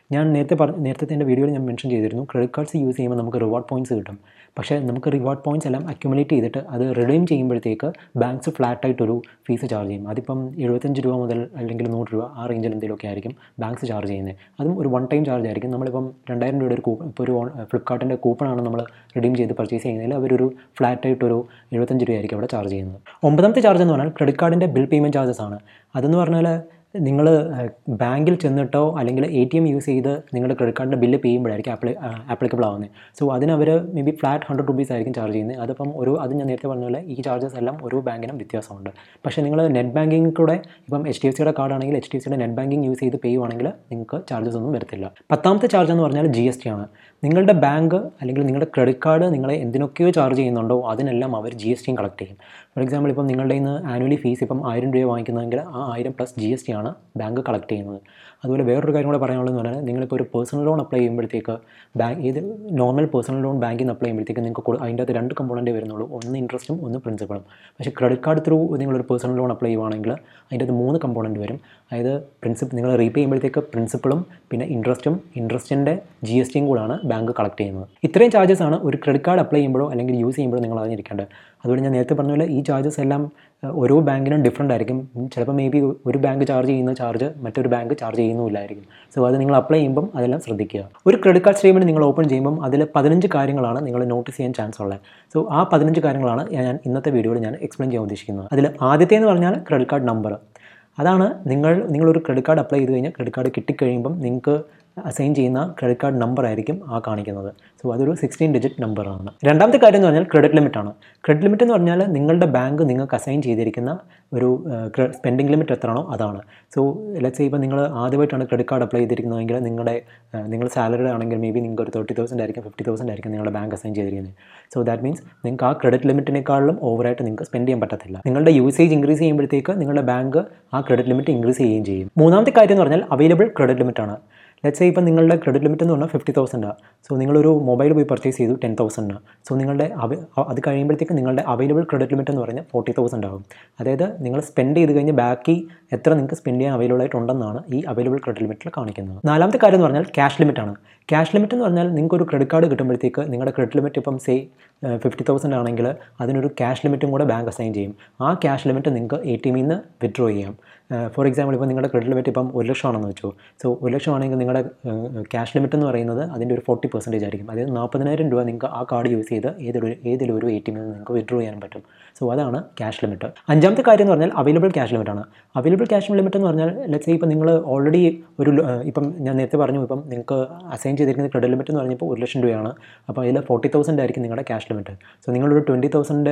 ഞാൻ നേരത്തെ പറഞ്ഞ നേരത്തെ എൻ്റെ വീഡിയോയിൽ ഞാൻ മെൻഷൻ ചെയ്തിരുന്നു ക്രെഡിറ്റ് കാർഡ്സ് യൂസ് ചെയ്യുമ്പോൾ നമുക്ക് റിവാർഡ് പോയിൻറ്റ്സ് കിട്ടും പക്ഷേ നമുക്ക് റിവാർഡ് പോയിൻറ്റ്സ് എല്ലാം അക്യുമുലേറ്റ് ചെയ്തിട്ട് അത് റിഡീം ചെയ്യുമ്പോഴത്തേക്ക് ബാങ്ക്സ് ഫ്ലാറ്റായിട്ടൊരു ഫീസ് ചാർജ് ചെയ്യും അതിപ്പം എഴുപത്തഞ്ച് രൂപ മുതൽ അല്ലെങ്കിൽ നൂറ് രൂപ ആ റേഞ്ചിൽ എന്തെങ്കിലുമൊക്കെ ആയിരിക്കും ബാങ്ക്സ് ചാർജ് ചെയ്യുന്നത് അതും ഒരു വൺ ടൈം ചാർജ് ആയിരിക്കും നമ്മളിപ്പം രണ്ടായിരം രൂപയുടെ ഒരു കൂപ്പൺ ഇപ്പോൾ ഒരു ഫ്ലിപ്കാർട്ടിൻ്റെ കൂപ്പണാണ് നമ്മൾ റിഡീം ചെയ്ത് പർച്ചേസ് ചെയ്യുന്നതിൽ അവരൊരു ഫ്ലാറ്റായിട്ടൊരു എഴുപത്തഞ്ച് രൂപയായിരിക്കും അവിടെ ചാർജ് ചെയ്യുന്നത് ഒമ്പതാമത്തെ ചാർജ് എന്ന് പറഞ്ഞാൽ ക്രെഡിറ്റ് കാർഡിൻ്റെ ബിൽ പേയ്മെൻറ്റ് ചാർജസ് ആണ് അതെന്ന് പറഞ്ഞാൽ നിങ്ങൾ ബാങ്കിൽ ചെന്നിട്ടോ അല്ലെങ്കിൽ എ ടി എം യൂസ് ചെയ്ത് നിങ്ങളുടെ ക്രെഡിറ്റ് കാർഡിൻ്റെ ബില്ല് പേ ചെയ്യുമ്പോഴായിരിക്കും ആപ്ലി ആപ്ലിക്കബിൾ ആവുന്നത് സോ അതിന് അവർ maybe flat hundred rupees ആയിരിക്കും ചാർജ് ചെയ്യുന്നത് അതിപ്പം ഒരു അത് ഞാൻ നേരത്തെ പറഞ്ഞ പോലെ ഈ ചാർജസ് എല്ലാം ഓരോ ബാങ്കിനും വ്യത്യാസമുണ്ട് പക്ഷേ നിങ്ങൾ നെറ്റ് ബാങ്കിങ് കൂടെ ഇപ്പം എച്ച് ഡി എഫ് സിയുടെ കാർഡാണെങ്കിൽ എച്ച് ഡി എഫ് സിയുടെ നെറ്റ് ബാങ്കിങ് യൂസ് ചെയ്ത് പേ ചെയ്യുവാണെങ്കിൽ നിങ്ങൾക്ക് ചാർജസ് ഒന്നും വരത്തില്ല പത്താമത്തെ ചാർജ് എന്ന് പറഞ്ഞാൽ ജി എസ് ടി ആണ് നിങ്ങളുടെ ബാങ്ക് അല്ലെങ്കിൽ നിങ്ങളുടെ ക്രെഡിറ്റ് കാർഡ് നിങ്ങളെ എന്തിനൊക്കെയോ ചാർജ് ചെയ്യുന്നുണ്ടോ അതിനെല്ലാം അവർ ജി എസ് ടിയും കളക്ട് ചെയ്യും ഫോർ എക്സാമ്പിൾ ഇപ്പം നിങ്ങളുടെ ഇന്ന് ആനുവലി ഫീസ് ഇപ്പം ആയിരം രൂപ വാങ്ങിക്കുന്നതെങ്കിൽ ആ ആയിരം പ്ലസ് ജി എസ് ടി ആണ് ബാങ്ക് കളക്ട് ചെയ്യുന്നത് അതുപോലെ വേറൊരു കാര്യം കൂടെ പറയാനുള്ളതെന്ന് പറഞ്ഞാൽ നിങ്ങളിപ്പോൾ ഒരു പേഴ്സണൽ ലോൺ അപ്ലൈ ചെയ്യുമ്പോഴത്തേക്ക് ബാങ്ക് ഏത് നോർമൽ പേഴ്സണൽ ലോൺ ബാങ്കിൽ നിന്ന് അപ്ലൈ ചെയ്യുമ്പോഴത്തേക്ക് നിങ്ങൾക്ക് കൊടു- അതിൻ്റെ അകത്ത് രണ്ട് കമ്പോണൻറ്റേ വരുന്നുള്ളൂ ഒന്ന് ഇൻട്രസ്റ്റും ഒന്ന് പ്രിൻസിപ്പളും പക്ഷേ ക്രെഡിറ്റ് കാർഡ് ത്രൂ നിങ്ങളൊരു പേഴ്സണൽ ലോൺ അപ്ലൈ ചെയ്യുവാണെങ്കിൽ അതിൻ്റെ അകത്ത് മൂന്ന് കമ്പോണൻറ്റ് വരും അതായത് പ്രിൻസിപ്പ് നിങ്ങൾ റീപേ ചെയ്യുമ്പോഴത്തേക്ക് പ്രിൻസിപ്പളും പിന്നെ ഇൻട്രസ്റ്റും ഇൻട്രസ്റ്റിൻ്റെ ജി എസ് ടിയും കൂടാണ് ബാങ്ക് കളക്ട് ചെയ്യുന്നത് ഇത്രയും ചാർജസ് ആണ് ഒരു ക്രെഡിറ്റ് കാർഡ് അപ്ലൈ ചെയ്യുമ്പോഴോ അല്ലെങ്കിൽ യൂസ് ചെയ്യുമ്പോഴോ നിങ്ങൾ അറിഞ്ഞിരിക്കേണ്ടത് അതുപോലെ ഞാൻ നേരത്തെ പറഞ്ഞ പോലെ ഈ ചാർജസ് എല്ലാം ഏഹ്, ഓരോ ബാങ്കിനും ഡിഫറെൻ്റ് ആയിരിക്കും ചിലപ്പോൾ മേ ബി ഒരു ബാങ്ക് ചാർജ് ചെയ്യുന്ന ചാർജ് മറ്റൊരു ബാങ്ക് ചാർജ് ചെയ്യുന്നുമില്ലായിരിക്കും സോ അത് നിങ്ങൾ അപ്ലൈ ചെയ്യുമ്പം അതെല്ലാം ശ്രദ്ധിക്കുക ഒരു ക്രെഡിറ്റ് കാർഡ് സ്റ്റേറ്റ്മെൻറ്റ് നിങ്ങൾ ഓപ്പൺ ചെയ്യുമ്പം അതിൽ പതിനഞ്ച് കാര്യങ്ങളാണ് നിങ്ങൾ നോട്ടീസ് ചെയ്യാൻ ചാൻസ് ഉള്ളത് സോ ആ പതിനഞ്ച് കാര്യങ്ങളാണ് ഞാൻ ഇന്നത്തെ വീഡിയോയിൽ ഞാൻ എക്സ്പ്ലെയിൻ ചെയ്യാൻ ഉദ്ദേശിക്കുന്നത് അതിൽ ആദ്യത്തെ എന്ന് പറഞ്ഞാൽ ക്രെഡിറ്റ് കാർഡ് നമ്പർ അതാണ് നിങ്ങൾ നിങ്ങളൊരു ക്രെഡിറ്റ് കാർഡ് അപ്ലൈ ചെയ്ത് കഴിഞ്ഞാൽ ക്രെഡിറ്റ് കാർഡ് കിട്ടിക്കഴിയുമ്പം നിങ്ങൾക്ക് അസൈൻ ചെയ്യുന്ന ക്രെഡിറ്റ് കാർഡ് നമ്പർ ആയിരിക്കും ആ കാണിക്കുന്നത് സോ അതൊരു സിക്സ്റ്റീൻ ഡിജിറ്റ് നമ്പറാണ് രണ്ടാമത്തെ കാര്യം എന്ന് പറഞ്ഞാൽ ക്രെഡിറ്റ് ലിമിറ്റ് ആണ് ക്രെഡിറ്റ് ലിമിറ്റ് എന്ന് പറഞ്ഞാൽ നിങ്ങളുടെ ബാങ്ക് നിങ്ങൾക്ക് അസൈൻ ചെയ്തിരിക്കുന്ന ഒരു സ്പെൻഡിങ് ലിമിറ്റ് എത്രയാണോ അതാണ് സോ ലെറ്റ്സ് ഇപ്പോൾ നിങ്ങൾ ആദ്യമായിട്ടാണ് ക്രെഡിറ്റ് കാർഡ് അപ്ലൈ ചെയ്തിരിക്കുന്നതെങ്കിൽ നിങ്ങളുടെ ഏഹ്, നിങ്ങൾ സാലറി ആണെങ്കിൽ മേ ബി നിങ്ങൾക്ക് ഒരു തേർട്ടി തൗസൻഡ് ആയിരിക്കും ഫിഫ്റ്റി തൗസൻഡ് ആയിരിക്കും നിങ്ങളുടെ ബാങ്ക് അസൈൻ ചെയ്തിരിക്കുന്നത് സോ ദാറ്റ് മീൻസ് നിങ്ങൾക്ക് ആ ക്രെഡിറ്റ് ലിമിറ്റിനേക്കാളും ഓവറായിട്ട് നിങ്ങൾക്ക് സ്പെൻഡ് ചെയ്യാൻ പറ്റത്തില്ല നിങ്ങളുടെ യൂസേജ് ഇൻക്രീസ് ചെയ്യുമ്പോഴത്തേക്ക് നിങ്ങളുടെ ബാങ്ക് ആ ക്രെഡിറ്റ് ലിമിറ്റ് ഇൻക്രീസ് ചെയ്യുകയും ചെയ്യും മൂന്നാമത്തെ കാര്യം എന്ന് പറഞ്ഞാൽ അവൈലബിൾ ക്രെഡിറ്റ് ലിമിറ്റ് ആണ് ലെറ്റ്സ് ഇപ്പം നിങ്ങളുടെ ക്രെഡിറ്റ് ലിമിറ്റ് എന്ന് പറഞ്ഞാൽ ഫിഫ്റ്റി തൗസൻഡാണ് സോ നിങ്ങളൊരു മൊബൈൽ പോയി പർച്ചേസ് ചെയ്തു ടെൻ തൗസൻഡിന് സോ നിങ്ങളുടെ അവ- അത് കഴിയുമ്പോഴത്തേക്ക് നിങ്ങളുടെ അവൈലബിൾ ക്രെഡിറ്റ് ലിമിറ്റ് എന്ന് പറഞ്ഞാൽ ഫോർട്ടി തൗസൻഡ് ആകും അതായത് നിങ്ങൾ സ്പെൻഡ് ചെയ്ത് കഴിഞ്ഞ് ബാക്കി എത്ര നിങ്ങൾക്ക് സ്പെൻഡ് ചെയ്യാൻ അവൈലബിൾ ആയിട്ടുണ്ടെന്നാണ് ഈ അവൈലബിൾ ക്രെഡിറ്റ് ലിമിറ്റിൽ കാണിക്കുന്നത് നാലാമത്തെ കാര്യം എന്ന് പറഞ്ഞാൽ ക്യാഷ് ലിമിറ്റ് ആണ് ക്യാഷ് ലിമിറ്റ് എന്ന് പറഞ്ഞാൽ നിങ്ങൾക്ക് ഒരു ക്രെഡിറ്റ് കാർഡ് കിട്ടുമ്പോഴത്തേക്ക് നിങ്ങളുടെ ക്രെഡിറ്റ് ലിമിറ്റ് ഇപ്പം സേ ഫിഫ്റ്റി തൗസൻഡ് ആണെങ്കിൽ അതിനൊരു ക്യാഷ് ലിമിറ്റും കൂടെ ബാങ്ക് അസൈൻ ചെയ്യും ആ ക്യാഷ് ലിമിറ്റ് നിങ്ങൾക്ക് എ ടി എമ്മിൽ നിന്ന് വിഡ്രോ ചെയ്യാം ഫോർ എക്സാമ്പിൾ ഇപ്പോൾ നിങ്ങളുടെ ക്രെഡിറ്റ് ലിമിറ്റ് ഇപ്പം ഒരു ലക്ഷമാണെന്ന് വെച്ചു സോ ഒരു ലക്ഷം ആണെങ്കിൽ നിങ്ങളുടെ ക്യാഷ് ലിമിറ്റ് എന്ന് പറയുന്നത് അതിൻ്റെ ഒരു ഫോർട്ടി പെർസെൻറ്റേജ് ആയിരിക്കും അതായത് നാൽപ്പതിനായിരം രൂപ നിങ്ങൾക്ക് ആ കാർഡ് യൂസ് ചെയ്ത് ഏതൊരു ഏതെങ്കിലും ഒരു എ ടി എമ്മിൽ നിന്ന് നിങ്ങൾക്ക് വിഡ്രോ ചെയ്യാൻ പറ്റും സോ അതാണ് ക്യാഷ് ലിമിറ്റ് അഞ്ചാമത്തെ കാര്യം എന്ന് പറഞ്ഞാൽ അവൈലബിൾ ക്യാഷ് ലിമിറ്റ് ആണ് അവൈലബിൾ ക്യാഷ് ലിമിറ്റ് എന്ന് പറഞ്ഞാൽ ലെറ്റ്സ് ഇപ്പം നിങ്ങൾ ഓൾറെഡി ഒരു ല- ഏഹ് ഇപ്പം ഞാൻ നേരത്തെ പറഞ്ഞു ഇപ്പം നിങ്ങൾക്ക് അസൈൻ ചെയ്തിരിക്കുന്ന ക്രെഡിറ്റ് ലിമിറ്റ് എന്ന് പറഞ്ഞപ്പോൾ ഒരു ലക്ഷം രൂപയാണ് അപ്പോൾ അതിൽ ഫോർട്ടി തൗസൻഡ് ആയിരിക്കും നിങ്ങളുടെ ക്യാഷ് ലിമിറ്റ് സോ നിങ്ങളൊരു ട്വൻറ്റി തൗസൻഡ്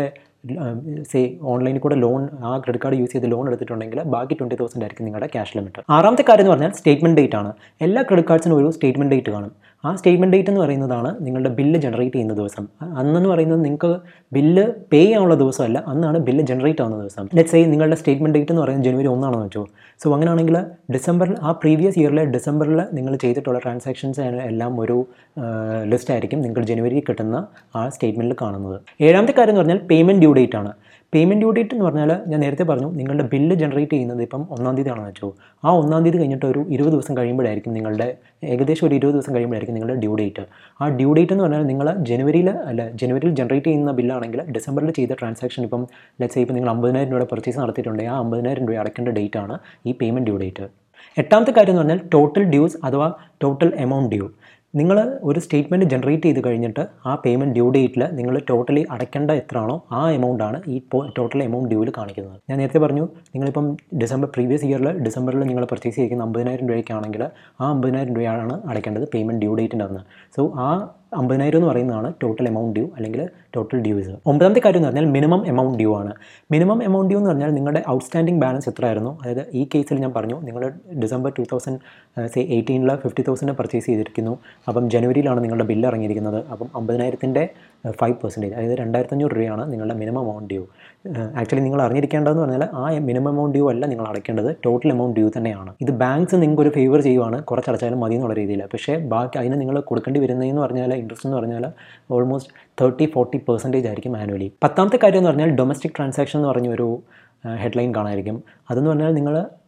സേ ഓൺലൈനിൽ കൂടെ ലോൺ ആ ക്രെഡിറ്റ് കാർഡ് യൂസ് ചെയ്ത് ലോൺ എടുത്തിട്ടുണ്ടെങ്കിൽ ബാക്കി ട്വൻറ്റി തൗസൻഡ് ആയിരിക്കും നിങ്ങളുടെ ക്യാഷ് ലിമിറ്റ് ആറാമത്തെ കാര്യം എന്ന് പറഞ്ഞാൽ സ്റ്റേറ്റ്മെൻറ്റ് ഡേറ്റ് ആണ് എല്ലാ ക്രെഡിറ്റ് കാർഡ്സിനും ഒരു സ്റ്റേറ്റ്മെൻറ്റ് ഡേറ്റ് കാണും ആ സ്റ്റേറ്റ്മെൻറ്റ് ഡേറ്റ് എന്ന് പറയുന്നതാണ് നിങ്ങളുടെ ബില്ല് ജനറേറ്റ് ചെയ്യുന്ന ദിവസം അ- അന്നെന്ന് പറയുന്നത് നിങ്ങൾക്ക് ബില്ല് പേ ചെയ്യാനുള്ള ദിവസമല്ല അന്നാണ് ബില്ല് ജനറേറ്റ് ആവുന്ന ദിവസം ലെറ്റ് സേ നിങ്ങളുടെ സ്റ്റേറ്റ്മെൻറ്റ് ഡേറ്റ് എന്ന് പറയുന്നത് ജനുവരി ഒന്നാണെന്ന് വെച്ചോ സോ അങ്ങനെയാണെങ്കിൽ ഡിസംബറിൽ ആ പ്രീവിയസ് ഇയറിലെ ഡിസംബറിൽ നിങ്ങൾ ചെയ്തിട്ടുള്ള ട്രാൻസാക്ഷൻസ് എല്ലാം ഒരു ലിസ്റ്റ് ആയിരിക്കും നിങ്ങൾ ജനുവരി കിട്ടുന്ന ആ സ്റ്റേറ്റ്മെൻറ്റിൽ കാണുന്നത് ഏഴാമത്തെ കാര്യം എന്ന് പറഞ്ഞാൽ പേയ്മെൻറ്റ് ഡ്യൂ ഡേറ്റ് ആണ് പേയ്മെൻറ്റ് ഡ്യൂ ഡേറ്റ് എന്ന് പറഞ്ഞാൽ ഞാൻ നേരത്തെ പറഞ്ഞു നിങ്ങളുടെ ബില്ല് ജനറേറ്റ് ചെയ്യുന്നത് ഇപ്പം ഒന്നാം തീയതി ആണെന്ന് വെച്ചോ ആ ഒന്നാം തീയതി കഴിഞ്ഞിട്ട് ഒരു ഇരുപത് ദിവസം കഴിയുമ്പോഴായിരിക്കും നിങ്ങളുടെ ഏകദേശം ഒരു ഇരുപത് ദിവസം കഴിയുമ്പോഴായിരിക്കും നിങ്ങളുടെ ഡ്യൂ ഡേറ്റ് ആ ഡ്യൂ ഡേറ്റ് എന്ന് പറഞ്ഞാൽ നിങ്ങൾ ജനുവരിയിൽ അല്ല ജനുവരിയിൽ ജനറേറ്റ് ചെയ്യുന്ന ബില്ലാണെങ്കിൽ ഡിസംബറിൽ ചെയ്ത ട്രാൻസാക്ഷൻ ഇപ്പം ലെറ്റ്സ് ഇപ്പോൾ നിങ്ങൾ അമ്പതിനായിരം രൂപയുടെ പർച്ചേസ് നടത്തിയിട്ടുണ്ടെങ്കിൽ ആ അമ്പതിനായിരം രൂപ അടയ്ക്കേണ്ട ഡേറ്റ് ആണ് ഈ പേയ്മെൻറ്റ് ഡ്യൂ ഡേറ്റ് എട്ടാമത്തെ കാര്യം എന്ന് പറഞ്ഞാൽ ടോട്ടൽ ഡ്യൂസ് അഥവാ ടോട്ടൽ എമൗണ്ട് ഡ്യൂ നിങ്ങൾ ഒരു സ്റ്റേറ്റ്മെൻറ്റ് ജനറേറ്റ് ചെയ്ത് കഴിഞ്ഞിട്ട് ആ പേയ്മെൻറ്റ് ഡ്യൂ ഡേറ്റിൽ നിങ്ങൾ ടോട്ടലി അടയ്ക്കേണ്ട എത്രയാണോ ആ എമൗണ്ട് ആണ് ഈ ടോട്ടൽ എമൗണ്ട് ഡ്യൂവിൽ കാണിക്കുന്നത് ഞാൻ നേരത്തെ പറഞ്ഞു നിങ്ങളിപ്പം ഡിസംബർ പ്രീവിയസ് ഇയറിൽ ഡിസംബറിൽ നിങ്ങൾ പർച്ചേസ് ചെയ്തിരിക്കുന്ന അമ്പതിനായിരം രൂപയ്ക്കാണെങ്കിൽ ആ അമ്പതിനായിരം രൂപയാണ് അടയ്ക്കേണ്ടത് പേയ്മെൻറ്റ് ഡ്യൂ ഡേറ്റിൻ്റെ അന്ന് സോ ആ അമ്പതിനായിരം എന്ന് പറയുന്നതാണ് ടോട്ടൽ എമൗണ്ട് ഡ്യൂ അല്ലെങ്കിൽ ടോട്ടൽ ഡ്യൂസ് ഒമ്പതാമത്തെ കാര്യം എന്ന് പറഞ്ഞാൽ മിനിമം എമൗണ്ട് ഡ്യൂ ആണ് മിനിമം എമൗണ്ട് ഡ്യൂ എന്ന് പറഞ്ഞാൽ നിങ്ങളുടെ ഔട്ട്സ്റ്റാൻഡിംഗ് ബാലൻസ് എത്രയായിരുന്നു അതായത് ഈ കേസിൽ ഞാൻ പറഞ്ഞു നിങ്ങൾ ഡിസംബർ ടു തൗസൻഡ് സേ എയ്റ്റീനിൽ ഫിഫ്റ്റി തൗസൻഡ് പർച്ചേസ് ചെയ്തിരിക്കുന്നു അപ്പം ജനുവരിയിലാണ് നിങ്ങളുടെ ബില്ല് ഇറങ്ങിയിരിക്കുന്നത് അപ്പം അമ്പതിനായിരത്തിൻ്റെ ഫൈവ് പെർസെൻറ്റേജ് അതായത് രണ്ടായിരത്തഞ്ഞൂറ് രൂപയാണ് നിങ്ങളുടെ മിനിമം എമൗണ്ട് ഡ്യൂ ആക്ച്വലി നിങ്ങൾ അറിഞ്ഞിരിക്കേണ്ടതെന്ന് പറഞ്ഞാൽ ആ മിനിമം എമൗണ്ട് ഡ്യൂ അല്ല നിങ്ങൾ അടയ്ക്കേണ്ടത് ടോട്ടൽ എമൗണ്ട് ഡ്യൂ തന്നെയാണ് ഇത് ബാങ്ക്സ് നിങ്ങൾക്ക് ഒരു ഫേവർ ചെയ്യുവാണ് കുറച്ച് അടച്ചാലും മതി എന്നുള്ള രീതിയിൽ പക്ഷേ ബാക്കി അതിന് നിങ്ങൾ കൊടുക്കേണ്ടി വരുന്നതെന്ന് പറഞ്ഞാൽ ഇൻട്രസ്റ്റ് എന്ന് പറഞ്ഞാൽ ഓൾമോസ്റ്റ് തേർട്ടി ഫോർട്ടി പെർസെൻറ്റേജ് ആയിരിക്കും ആനുവലി പത്താമത്തെ കാര്യം എന്ന് പറഞ്ഞാൽ ഡൊമസ്റ്റിക് ട്രാൻസാക്ഷൻ എന്ന് പറഞ്ഞ ഒരു ഹെഡ്ലൈൻ കാണാമായിരിക്കും അതെന്ന് പറഞ്ഞാൽ നിങ്ങൾ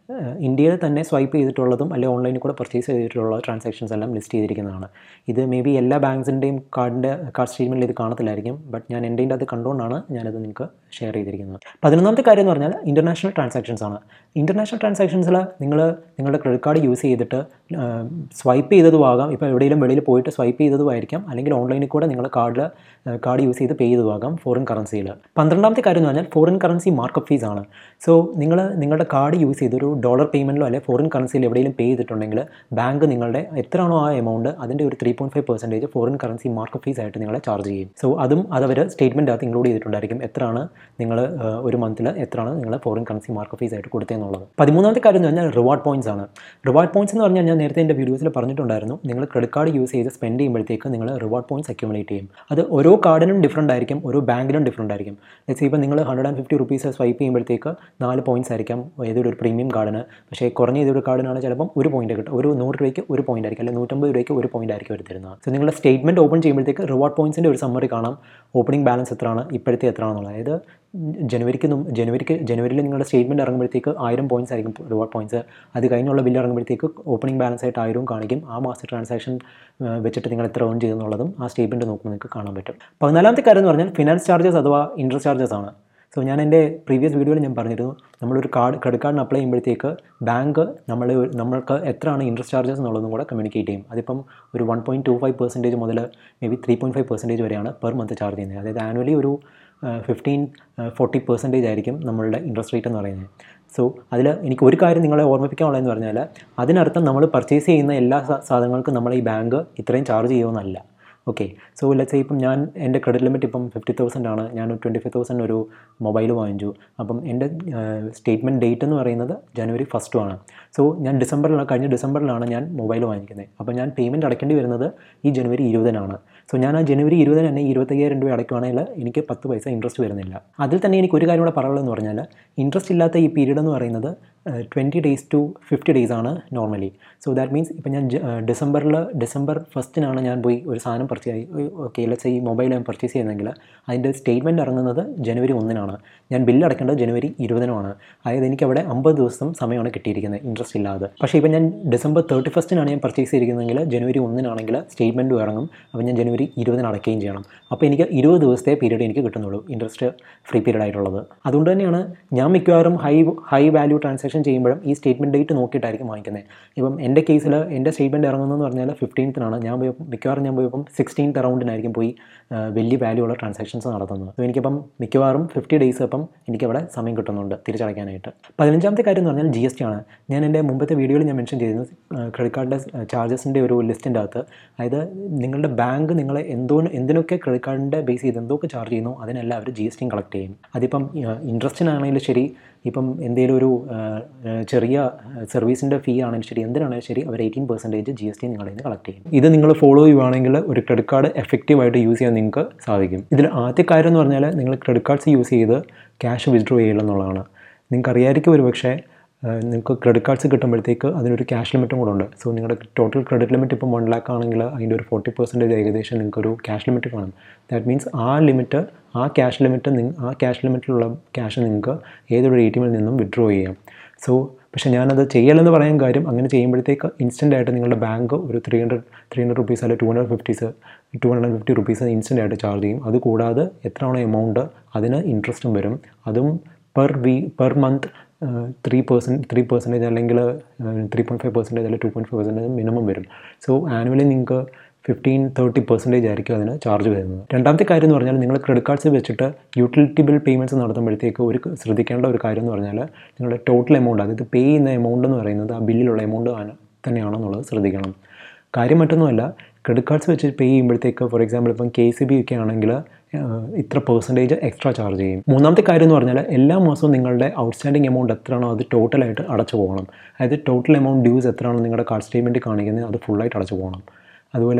ഇന്ത്യയിൽ തന്നെ സ്വൈപ്പ് ചെയ്തിട്ടുള്ളതും അല്ലെങ്കിൽ ഓൺലൈനിൽ കൂടെ പർച്ചേസ് ചെയ്തിട്ടുള്ള ട്രാൻസാക്ഷൻസ് എല്ലാം ലിസ്റ്റ് ചെയ്തിരിക്കുന്നതാണ് ഇത് മേ ബി എല്ലാ ബാങ്ക്സിൻ്റെയും കാർഡിൻ്റെ കാർഡ് സ്റ്റേറ്റ്മെൻറ്റിൽ ഇത് കാണത്തില്ലായിരിക്കും ബട്ട് ഞാൻ എൻ്റെ അത് കണ്ടുകൊണ്ടാണ് ഞാനത് നിങ്ങൾക്ക് ഷെയർ ചെയ്തിരിക്കുന്നത് പതിനൊന്നാമത്തെ കാര്യം എന്ന് പറഞ്ഞാൽ ഇൻ്റർനാഷണൽ ട്രാൻസാക്ഷൻസ് ആണ് ഇൻ്റർനാഷണൽ ട്രാൻസാക്ഷൻസിൽ നിങ്ങൾ നിങ്ങളുടെ ക്രെഡിറ്റ് കാർഡ് യൂസ് ചെയ്തിട്ട് സ്വൈപ്പ് ചെയ്തതും ആകാം ഇപ്പോൾ എവിടെയെങ്കിലും വെളിയിൽ പോയിട്ട് സ്വൈപ്പ് ചെയ്തതും ആയിരിക്കാം അല്ലെങ്കിൽ ഓൺലൈനിൽ കൂടെ നിങ്ങൾ കാർഡിൽ കാർഡ് യൂസ് ചെയ്ത് പേ ചെയ്തതുമാകാം ഫോറിൻ കറൻസിയിൽ പന്ത്രണ്ടാമത്തെ കാര്യം എന്ന് പറഞ്ഞാൽ ഫോറിൻ കറൻസി മാർക്കപ്പ് ഫീസ് ആണ് സോ നിങ്ങൾ നിങ്ങളുടെ കാർഡ് യൂസ് ചെയ്ത് ഒരു ഡോളർ പേയ്മെൻറ്റിലോ അല്ലെങ്കിൽ ഫോറിൻ കറൻസിയിൽ എവിടെയെങ്കിലും പേ ചെയ്തിട്ടുണ്ടെങ്കിൽ ബാങ്ക് നിങ്ങളുടെ എത്രയാണോ ആ എമൗണ്ട് അതിൻ്റെ ഒരു three point five percentage foreign currency markup fees ആയിട്ട് നിങ്ങളെ ചാർജ് ചെയ്യും സോ അതും അതവർ സ്റ്റേറ്റ്മെൻറ്റ് അകത്ത് ഇൻക്ലൂഡ് ചെയ്തിട്ടുണ്ടായിരിക്കും എത്രയാണ് നിങ്ങൾ ഒരു മന്തിൽ എത്രയാണ് നിങ്ങൾ ഫോറിൻ കറൻസി മാർക്കപ്പ് ഫീസ് ആയിട്ട് കൊടുത്തതെന്നുള്ളത് പതിമൂന്നാമത്തെ കാര്യം എന്ന് പറഞ്ഞാൽ റിവാർഡ് പോയിന്റ്സ് ആണ് റിവാർഡ് പോയിന്റ്സ് എന്ന് പറഞ്ഞാൽ ഞാൻ നേരത്തെ എൻ്റെ വീഡിയോസിൽ പറഞ്ഞിട്ടുണ്ടായിരുന്നു നിങ്ങൾ ക്രെഡിറ്റ് കാർഡ് യൂസ് ചെയ്ത് സ്പെൻഡ് ചെയ്യുമ്പോഴത്തേക്ക് നിങ്ങൾ റിവാർഡ് പോയിന്റ്സ് അക്യുമുലേറ്റ് ചെയ്യും അത് ഓരോ കാർഡിനും ഡിഫറൻ്റ് ആയിരിക്കും ഓരോ ബാങ്കിലും ഡിഫറൻ്റ് ആയിരിക്കും ലെറ്റ്സ് ഇപ്പോൾ നിങ്ങൾ hundred and fifty rupees swipe ചെയ്യുമ്പോഴത്തേക്ക് നാല് പോയിന്റ്സ് ആയിരിക്കാം ഏതൊരു ഒരു പ്രീമിയം കാർഡിന് പക്ഷേ കുറഞ്ഞ ഏതൊരു കാർഡിനാണ് ചിലപ്പം ഒരു പോയിന്റ് കിട്ടും ഒരു നൂറ് രൂപയ്ക്ക് ഒരു പോയിന്റ് ആയിരിക്കും അല്ലെങ്കിൽ നൂറ്റമ്പത് രൂപയ്ക്ക് ഒരു പോയിന്റ് ആയിരിക്കും അവർ തരുന്നത് സോ നിങ്ങളുടെ സ്റ്റേറ്റ്മെൻറ്റ് ഓപ്പൺ ചെയ്യുമ്പോഴത്തേക്ക് റിവാർഡ് പോയിന്റ്സിൻ്റെ ഒരു സമ്മറി കാണാം ഓപ്പണിംഗ് ബാലൻസ് എത്രയാണ് ഇപ്പോഴത്തെ എത്രയാണെന്നുള്ളത് അതായത് ജനുവരിക്ക് നും- ജനുവരിക്ക് ജനുവരിയിൽ നിങ്ങളുടെ സ്റ്റേറ്റ്മെൻറ്റ് ഇറങ്ങുമ്പോഴത്തേക്ക് ആയിരം പോയിന്റ്സ് ആയിരിക്കും റിവാർഡ് പോയിന്റ്സ് അത് കഴിഞ്ഞുള്ള ബില്ല് ഇറങ്ങുമ്പോഴത്തേക്ക് ഓപ്പണിംഗ് ബാലൻസ് ആയിട്ട് ആയിരവും കാണിക്കും ആ മാസത്തെ ട്രാൻസാക്ഷൻ വെച്ചിട്ട് നിങ്ങൾ എത്ര ഏൺ ചെയ്തെന്നുള്ളതും ആ സ്റ്റേറ്റ്മെൻറ്റ് നോക്കുമ്പോൾ നിങ്ങൾക്ക് കാണാൻ പറ്റും പതിനാലാമത്തെ കാര്യം എന്ന് പറഞ്ഞാൽ ഫിനാൻസ് ചാർജസ് അഥവാ ഇൻട്രസ്റ്റ് ചാർജസ് ആണ് സോ ഞാൻ എൻ്റെ പ്രീവിയസ് വീഡിയോയിൽ ഞാൻ പറഞ്ഞിരുന്നു നമ്മളൊരു കാർഡ് ക്രെഡിറ്റ് കാർഡിന് അപ്ലൈ ചെയ്യുമ്പോഴത്തേക്ക് ബാങ്ക് നമ്മൾ നമ്മൾക്ക് എത്രയാണ് ഇൻട്രസ്റ്റ് ചാർജസ് എന്നുള്ളതും കൂടെ കമ്മ്യൂണിക്കേറ്റ് ചെയ്യും അതിപ്പം ഒരു one point two five percentage മുതൽ maybe three point five percentage വരെയാണ് പെർ മന്ത് ചാർജ് ചെയ്യുന്നത് അതായത് ആനുവലി ഒരു ഫിഫ്റ്റീൻ ഫോർട്ടി പെർസെൻറ്റേജ് ആയിരിക്കും നമ്മളുടെ ഇൻട്രസ്റ്റ് റേറ്റ് എന്ന് പറയുന്നത് സോ അതിൽ എനിക്ക് ഒരു കാര്യം നിങ്ങളെ ഓർമ്മിപ്പിക്കാനുള്ളതെന്ന് പറഞ്ഞാൽ അതിനർത്ഥം നമ്മൾ പർച്ചേസ് ചെയ്യുന്ന എല്ലാ സാ- സാധനങ്ങൾക്കും നമ്മൾ ഈ ബാങ്ക് ഇത്രയും ചാർജ് ചെയ്യുമെന്നല്ല ഓക്കെ സോ ലെറ്റ്സ് ഇപ്പം ഞാൻ എൻ്റെ ക്രെഡിറ്റ് ലിമിറ്റ് ഇപ്പം ഫിഫ്റ്റി തൗസൻഡ് ആണ് ഞാൻ ട്വൻറ്റി ഫൈവ് തൗസൻഡ് ഒരു മൊബൈൽ വാങ്ങിച്ചു അപ്പം എൻ്റെ സ്റ്റേറ്റ്മെൻറ്റ് ഡേറ്റ് എന്ന് പറയുന്നത് ജനുവരി ഫസ്റ്റും ആണ് സോ ഞാൻ ഡിസംബറിലാണ് കഴിഞ്ഞ ഡിസംബറിലാണ് ഞാൻ മൊബൈൽ വാങ്ങിക്കുന്നത് അപ്പോൾ ഞാൻ പേയ്മെൻറ്റ് അടയ്ക്കേണ്ടി വരുന്നത് ഈ ജനുവരി ഇരുപതിനാണ് സോ ഞാൻ ആ ജനുവരി ഇരുപതിന് തന്നെ ഇരുപത്തയ്യായിരം രൂപ അടയ്ക്കുവാണെങ്കിൽ എനിക്ക് പത്ത് പൈസ ഇൻട്രസ്റ്റ് വരുന്നില്ല അതിൽ തന്നെ എനിക്ക് ഒരു കാര്യം കൂടെ പറയാനുള്ളതെന്ന് പറഞ്ഞാൽ ഇൻട്രസ്റ്റ് ഇല്ലാത്ത ഈ പീരീഡ് എന്ന് പറയുന്നത് twenty days to fifty days ആണ് നോർമലി സോ ദാറ്റ് മീൻസ് ഇപ്പം ഞാൻ ഡിസംബറിൽ ഡിസംബർ ഫസ്റ്റിനാണ് ഞാൻ പോയി ഒരു സാധനം പർച്ചേസ് ഓക്കെ ലെറ്റ്സ് ഈ മൊബൈൽ ഞാൻ പർച്ചേസ് ചെയ്യുന്നതെങ്കിൽ അതിൻ്റെ സ്റ്റേറ്റ്മെൻറ്റ് ഇറങ്ങുന്നത് ജനുവരി ഒന്നിനാണ് ഞാൻ ബില്ല് അടയ്ക്കേണ്ടത് ജനുവരി ഇരുപതിനുമാണ് അതായത് എനിക്ക് അവിടെ അമ്പത് ദിവസം സമയമാണ് കിട്ടിയിരിക്കുന്നത് ഇൻട്രസ്റ്റ് ഇല്ലാതെ പക്ഷേ ഇപ്പം ഞാൻ ഡിസംബർ തേർട്ടി ഫസ്റ്റിനാണ് ഞാൻ പർച്ചേസ് ചെയ്തിരിക്കുന്നതെങ്കിൽ ജനുവരി ഒന്നിനാണെങ്കിൽ സ്റ്റേറ്റ്മെൻറ്റും ഇറങ്ങും അപ്പോൾ ഞാൻ ജനുവരി ഇരുപതിന് അടയ്ക്കുകയും ചെയ്യണം അപ്പോൾ എനിക്ക് ഇരുപത് ദിവസത്തെ പീരീഡ് എനിക്ക് കിട്ടുന്നുള്ളൂ ഇൻട്രസ്റ്റ് ഫ്രീ പീരീഡ് ആയിട്ടുള്ളത് അതുകൊണ്ട് തന്നെയാണ് ഞാൻ മിക്കവാറും ഹൈ ഹൈ വാല്യൂ ട്രാൻസാക്ഷൻ ചെയ്യുമ്പോഴും ഈ സ്റ്റേറ്റ്മെൻറ്റ് ഡേറ്റ് നോക്കിയിട്ടായിരിക്കും വാങ്ങിക്കുന്നത് ഇപ്പം എൻ്റെ കേസിൽ എൻ്റെ സ്റ്റേറ്റ്മെൻറ്റ് ഇറങ്ങുന്നതെന്ന് പറഞ്ഞാൽ ഫിഫ്റ്റീൻത്തിനാണ് ഞാൻ പോയി മിക്കവാറും ഞാൻ പോയപ്പം സിക്സ്റ്റീൻത്ത് അറൗണ്ടിനായിരിക്കും പോയി ആ, വലിയ വാല്യൂ ഉള്ള ട്രാൻസാക്ഷൻസ് നടത്തുന്നത് അപ്പോൾ എനിക്കിപ്പം മിക്കവാറും ഫിഫ്റ്റി ഡേയ്സ് അപ്പം എനിക്കവിടെ സമയം കിട്ടുന്നുണ്ട് തിരിച്ചടയ്ക്കാനായിട്ട് പതിനഞ്ചാമത്തെ കാര്യം എന്ന് പറഞ്ഞാൽ ജി എസ് ടി ആണ് ഞാൻ എൻ്റെ മുമ്പത്തെ വീഡിയോയിൽ ഞാൻ മെൻഷൻ ചെയ്തിരുന്നു ക്രെഡിറ്റ് കാർഡിൻ്റെ ചാർജസിൻ്റെ ഒരു ലിസ്റ്റിൻ്റെ അകത്ത് അതായത് നിങ്ങളുടെ ബാങ്ക് നിങ്ങളെ എന്തോ എന്തിനൊക്കെ ക്രെഡിറ്റ് കാർഡിൻ്റെ ബേസ് ചെയ്ത് എന്തൊക്കെ ചാർജ് ചെയ്യുന്നു അതിനെല്ലാം അവർ ജി എസ് ടിയും കളക്ട് ചെയ്യും അതിപ്പം ഇൻട്രസ്റ്റിനാണെങ്കിലും ശരി ഇപ്പം എന്തെങ്കിലും ഒരു ആ, ആ, ചെറിയ സർവീസിൻ്റെ ഫീ ആണെങ്കിലും ശരി എന്തിനാണെങ്കിലും ശരി അവർ eighteen percentage G S T നിങ്ങളിൽ നിന്ന് കളക്ട് ചെയ്യും ഇത് നിങ്ങൾ ഫോളോ ചെയ്യുവാണെങ്കിൽ ഒരു ക്രെഡിറ്റ് കാർഡ് എഫക്റ്റീവായിട്ട് യൂസ് ചെയ്യാൻ നിങ്ങൾക്ക് സാധിക്കും ഇതിൽ ആദ്യത്തെ കാര്യം എന്ന് പറഞ്ഞാൽ നിങ്ങൾ ക്രെഡിറ്റ് കാർഡ്സ് യൂസ് ചെയ്ത് ക്യാഷ് വിത്ഡ്രോ ചെയ്യുക എന്നുള്ളതാണ് നിങ്ങൾക്ക് അറിയാമായിരിക്കും ഒരു പക്ഷേ നിങ്ങൾക്ക് ക്രെഡിറ്റ് കാർഡ്സ് കിട്ടുമ്പോഴത്തേക്ക് അതിനൊരു ക്യാഷ് ലിമിറ്റും കൂടെ ഉണ്ട് സോ നിങ്ങളുടെ ടോട്ടൽ ക്രെഡിറ്റ് ലിമിറ്റ് ഇപ്പോൾ വൺ ലാക്ക് ആണെങ്കിൽ അതിൻ്റെ ഒരു ഫോർട്ടി പെർസെൻറ്റേജ് ഏകദേശം നിങ്ങൾക്കൊരു ക്യാഷ് ലിമിറ്റ് കാണും ദാറ്റ് മീൻസ് ആ ലിമിറ്റ് ആ ക്യാഷ് ലിമിറ്റ് നിങ്ങ ആ ക്യാഷ് ലിമിറ്റിലുള്ള ക്യാഷ് നിങ്ങൾക്ക് ഏതൊരു എ ടി എമ്മിൽ നിന്നും വിഡ്രോ ചെയ്യാം സോ പക്ഷേ ഞാനത് ചെയ്യലെന്ന് പറയാൻ കാര്യം അങ്ങനെ ചെയ്യുമ്പോഴത്തേക്ക് ഇൻസ്റ്റൻ്റ് ആയിട്ട് നിങ്ങളുടെ ബാങ്ക് ഒരു three hundred three hundred rupees അല്ലെങ്കിൽ two hundred fifties two hundred fifty rupees instant ആയിട്ട് ചാർജ് ചെയ്യും അത് കൂടാതെ എത്രയാണോ എമൗണ്ട് അതിന് ഇൻട്രസ്റ്റും വരും അതും പെർ വീ per month three percent three percentage അല്ലെങ്കിൽ ത്രീ പോയിൻറ്റ് ഫൈവ് പെർസെൻറ്റേജ് അല്ലെങ്കിൽ two point five percentage minimum വരും സോ ആനുവലി നിങ്ങൾക്ക് ഫിഫ്റ്റീൻ തേർട്ടി പെർസെൻറ്റേജ് ആയിരിക്കും അതിന് ചാർജ് വരുന്നത് രണ്ടാമത്തെ കാര്യം എന്ന് പറഞ്ഞാൽ നിങ്ങൾ ക്രെഡിറ്റ് കാർഡ്സ് വെച്ചിട്ട് യൂട്ടിലിറ്റി ബിൽ പേയ്മെൻറ്റ്സ് നടത്തുമ്പോഴത്തേക്ക് ഒരു ശ്രദ്ധിക്കേണ്ട ഒരു കാര്യം എന്ന് പറഞ്ഞാൽ നിങ്ങളുടെ ടോട്ടൽ എമൗണ്ട് അതായത് പേ ചെയ്യുന്ന എമൗണ്ട് എന്ന് പറയുന്നത് ആ ബില്ലിലുള്ള എമൗണ്ട് തന്നെയാണെന്നുള്ളത് ശ്രദ്ധിക്കണം കാര്യം മറ്റൊന്നുമല്ല ക്രെഡിറ്റ് കാർഡ്സ് വെച്ച് പേ ചെയ്യുമ്പോഴത്തേക്ക് ഫോർ എക്സാമ്പിൾ ഇപ്പം കെ സി ബി ഒക്കെ ആണെങ്കിൽ ഇത്ര പെർസെൻറ്റേജ് എക്സ്ട്രാ ചാർജ് ചെയ്യും മൂന്നാമത്തെ കാര്യം എന്ന് പറഞ്ഞാൽ എല്ലാ മാസവും നിങ്ങളുടെ ഔട്ട്സ്റ്റാൻഡിങ് എമൗണ്ട് എത്രയാണോ അത് ടോട്ടലായിട്ട് അടച്ചു പോകണം അതായത് ടോട്ടൽ എമൗണ്ട് ഡ്യൂസ് എത്രയാണോ നിങ്ങളുടെ കാർഡ് സ്റ്റേറ്റ്മെൻറ്റ് കാണിക്കുന്നത് അത് ഫുള്ളായിട്ട് അടച്ചു പോകണം അതുപോലെ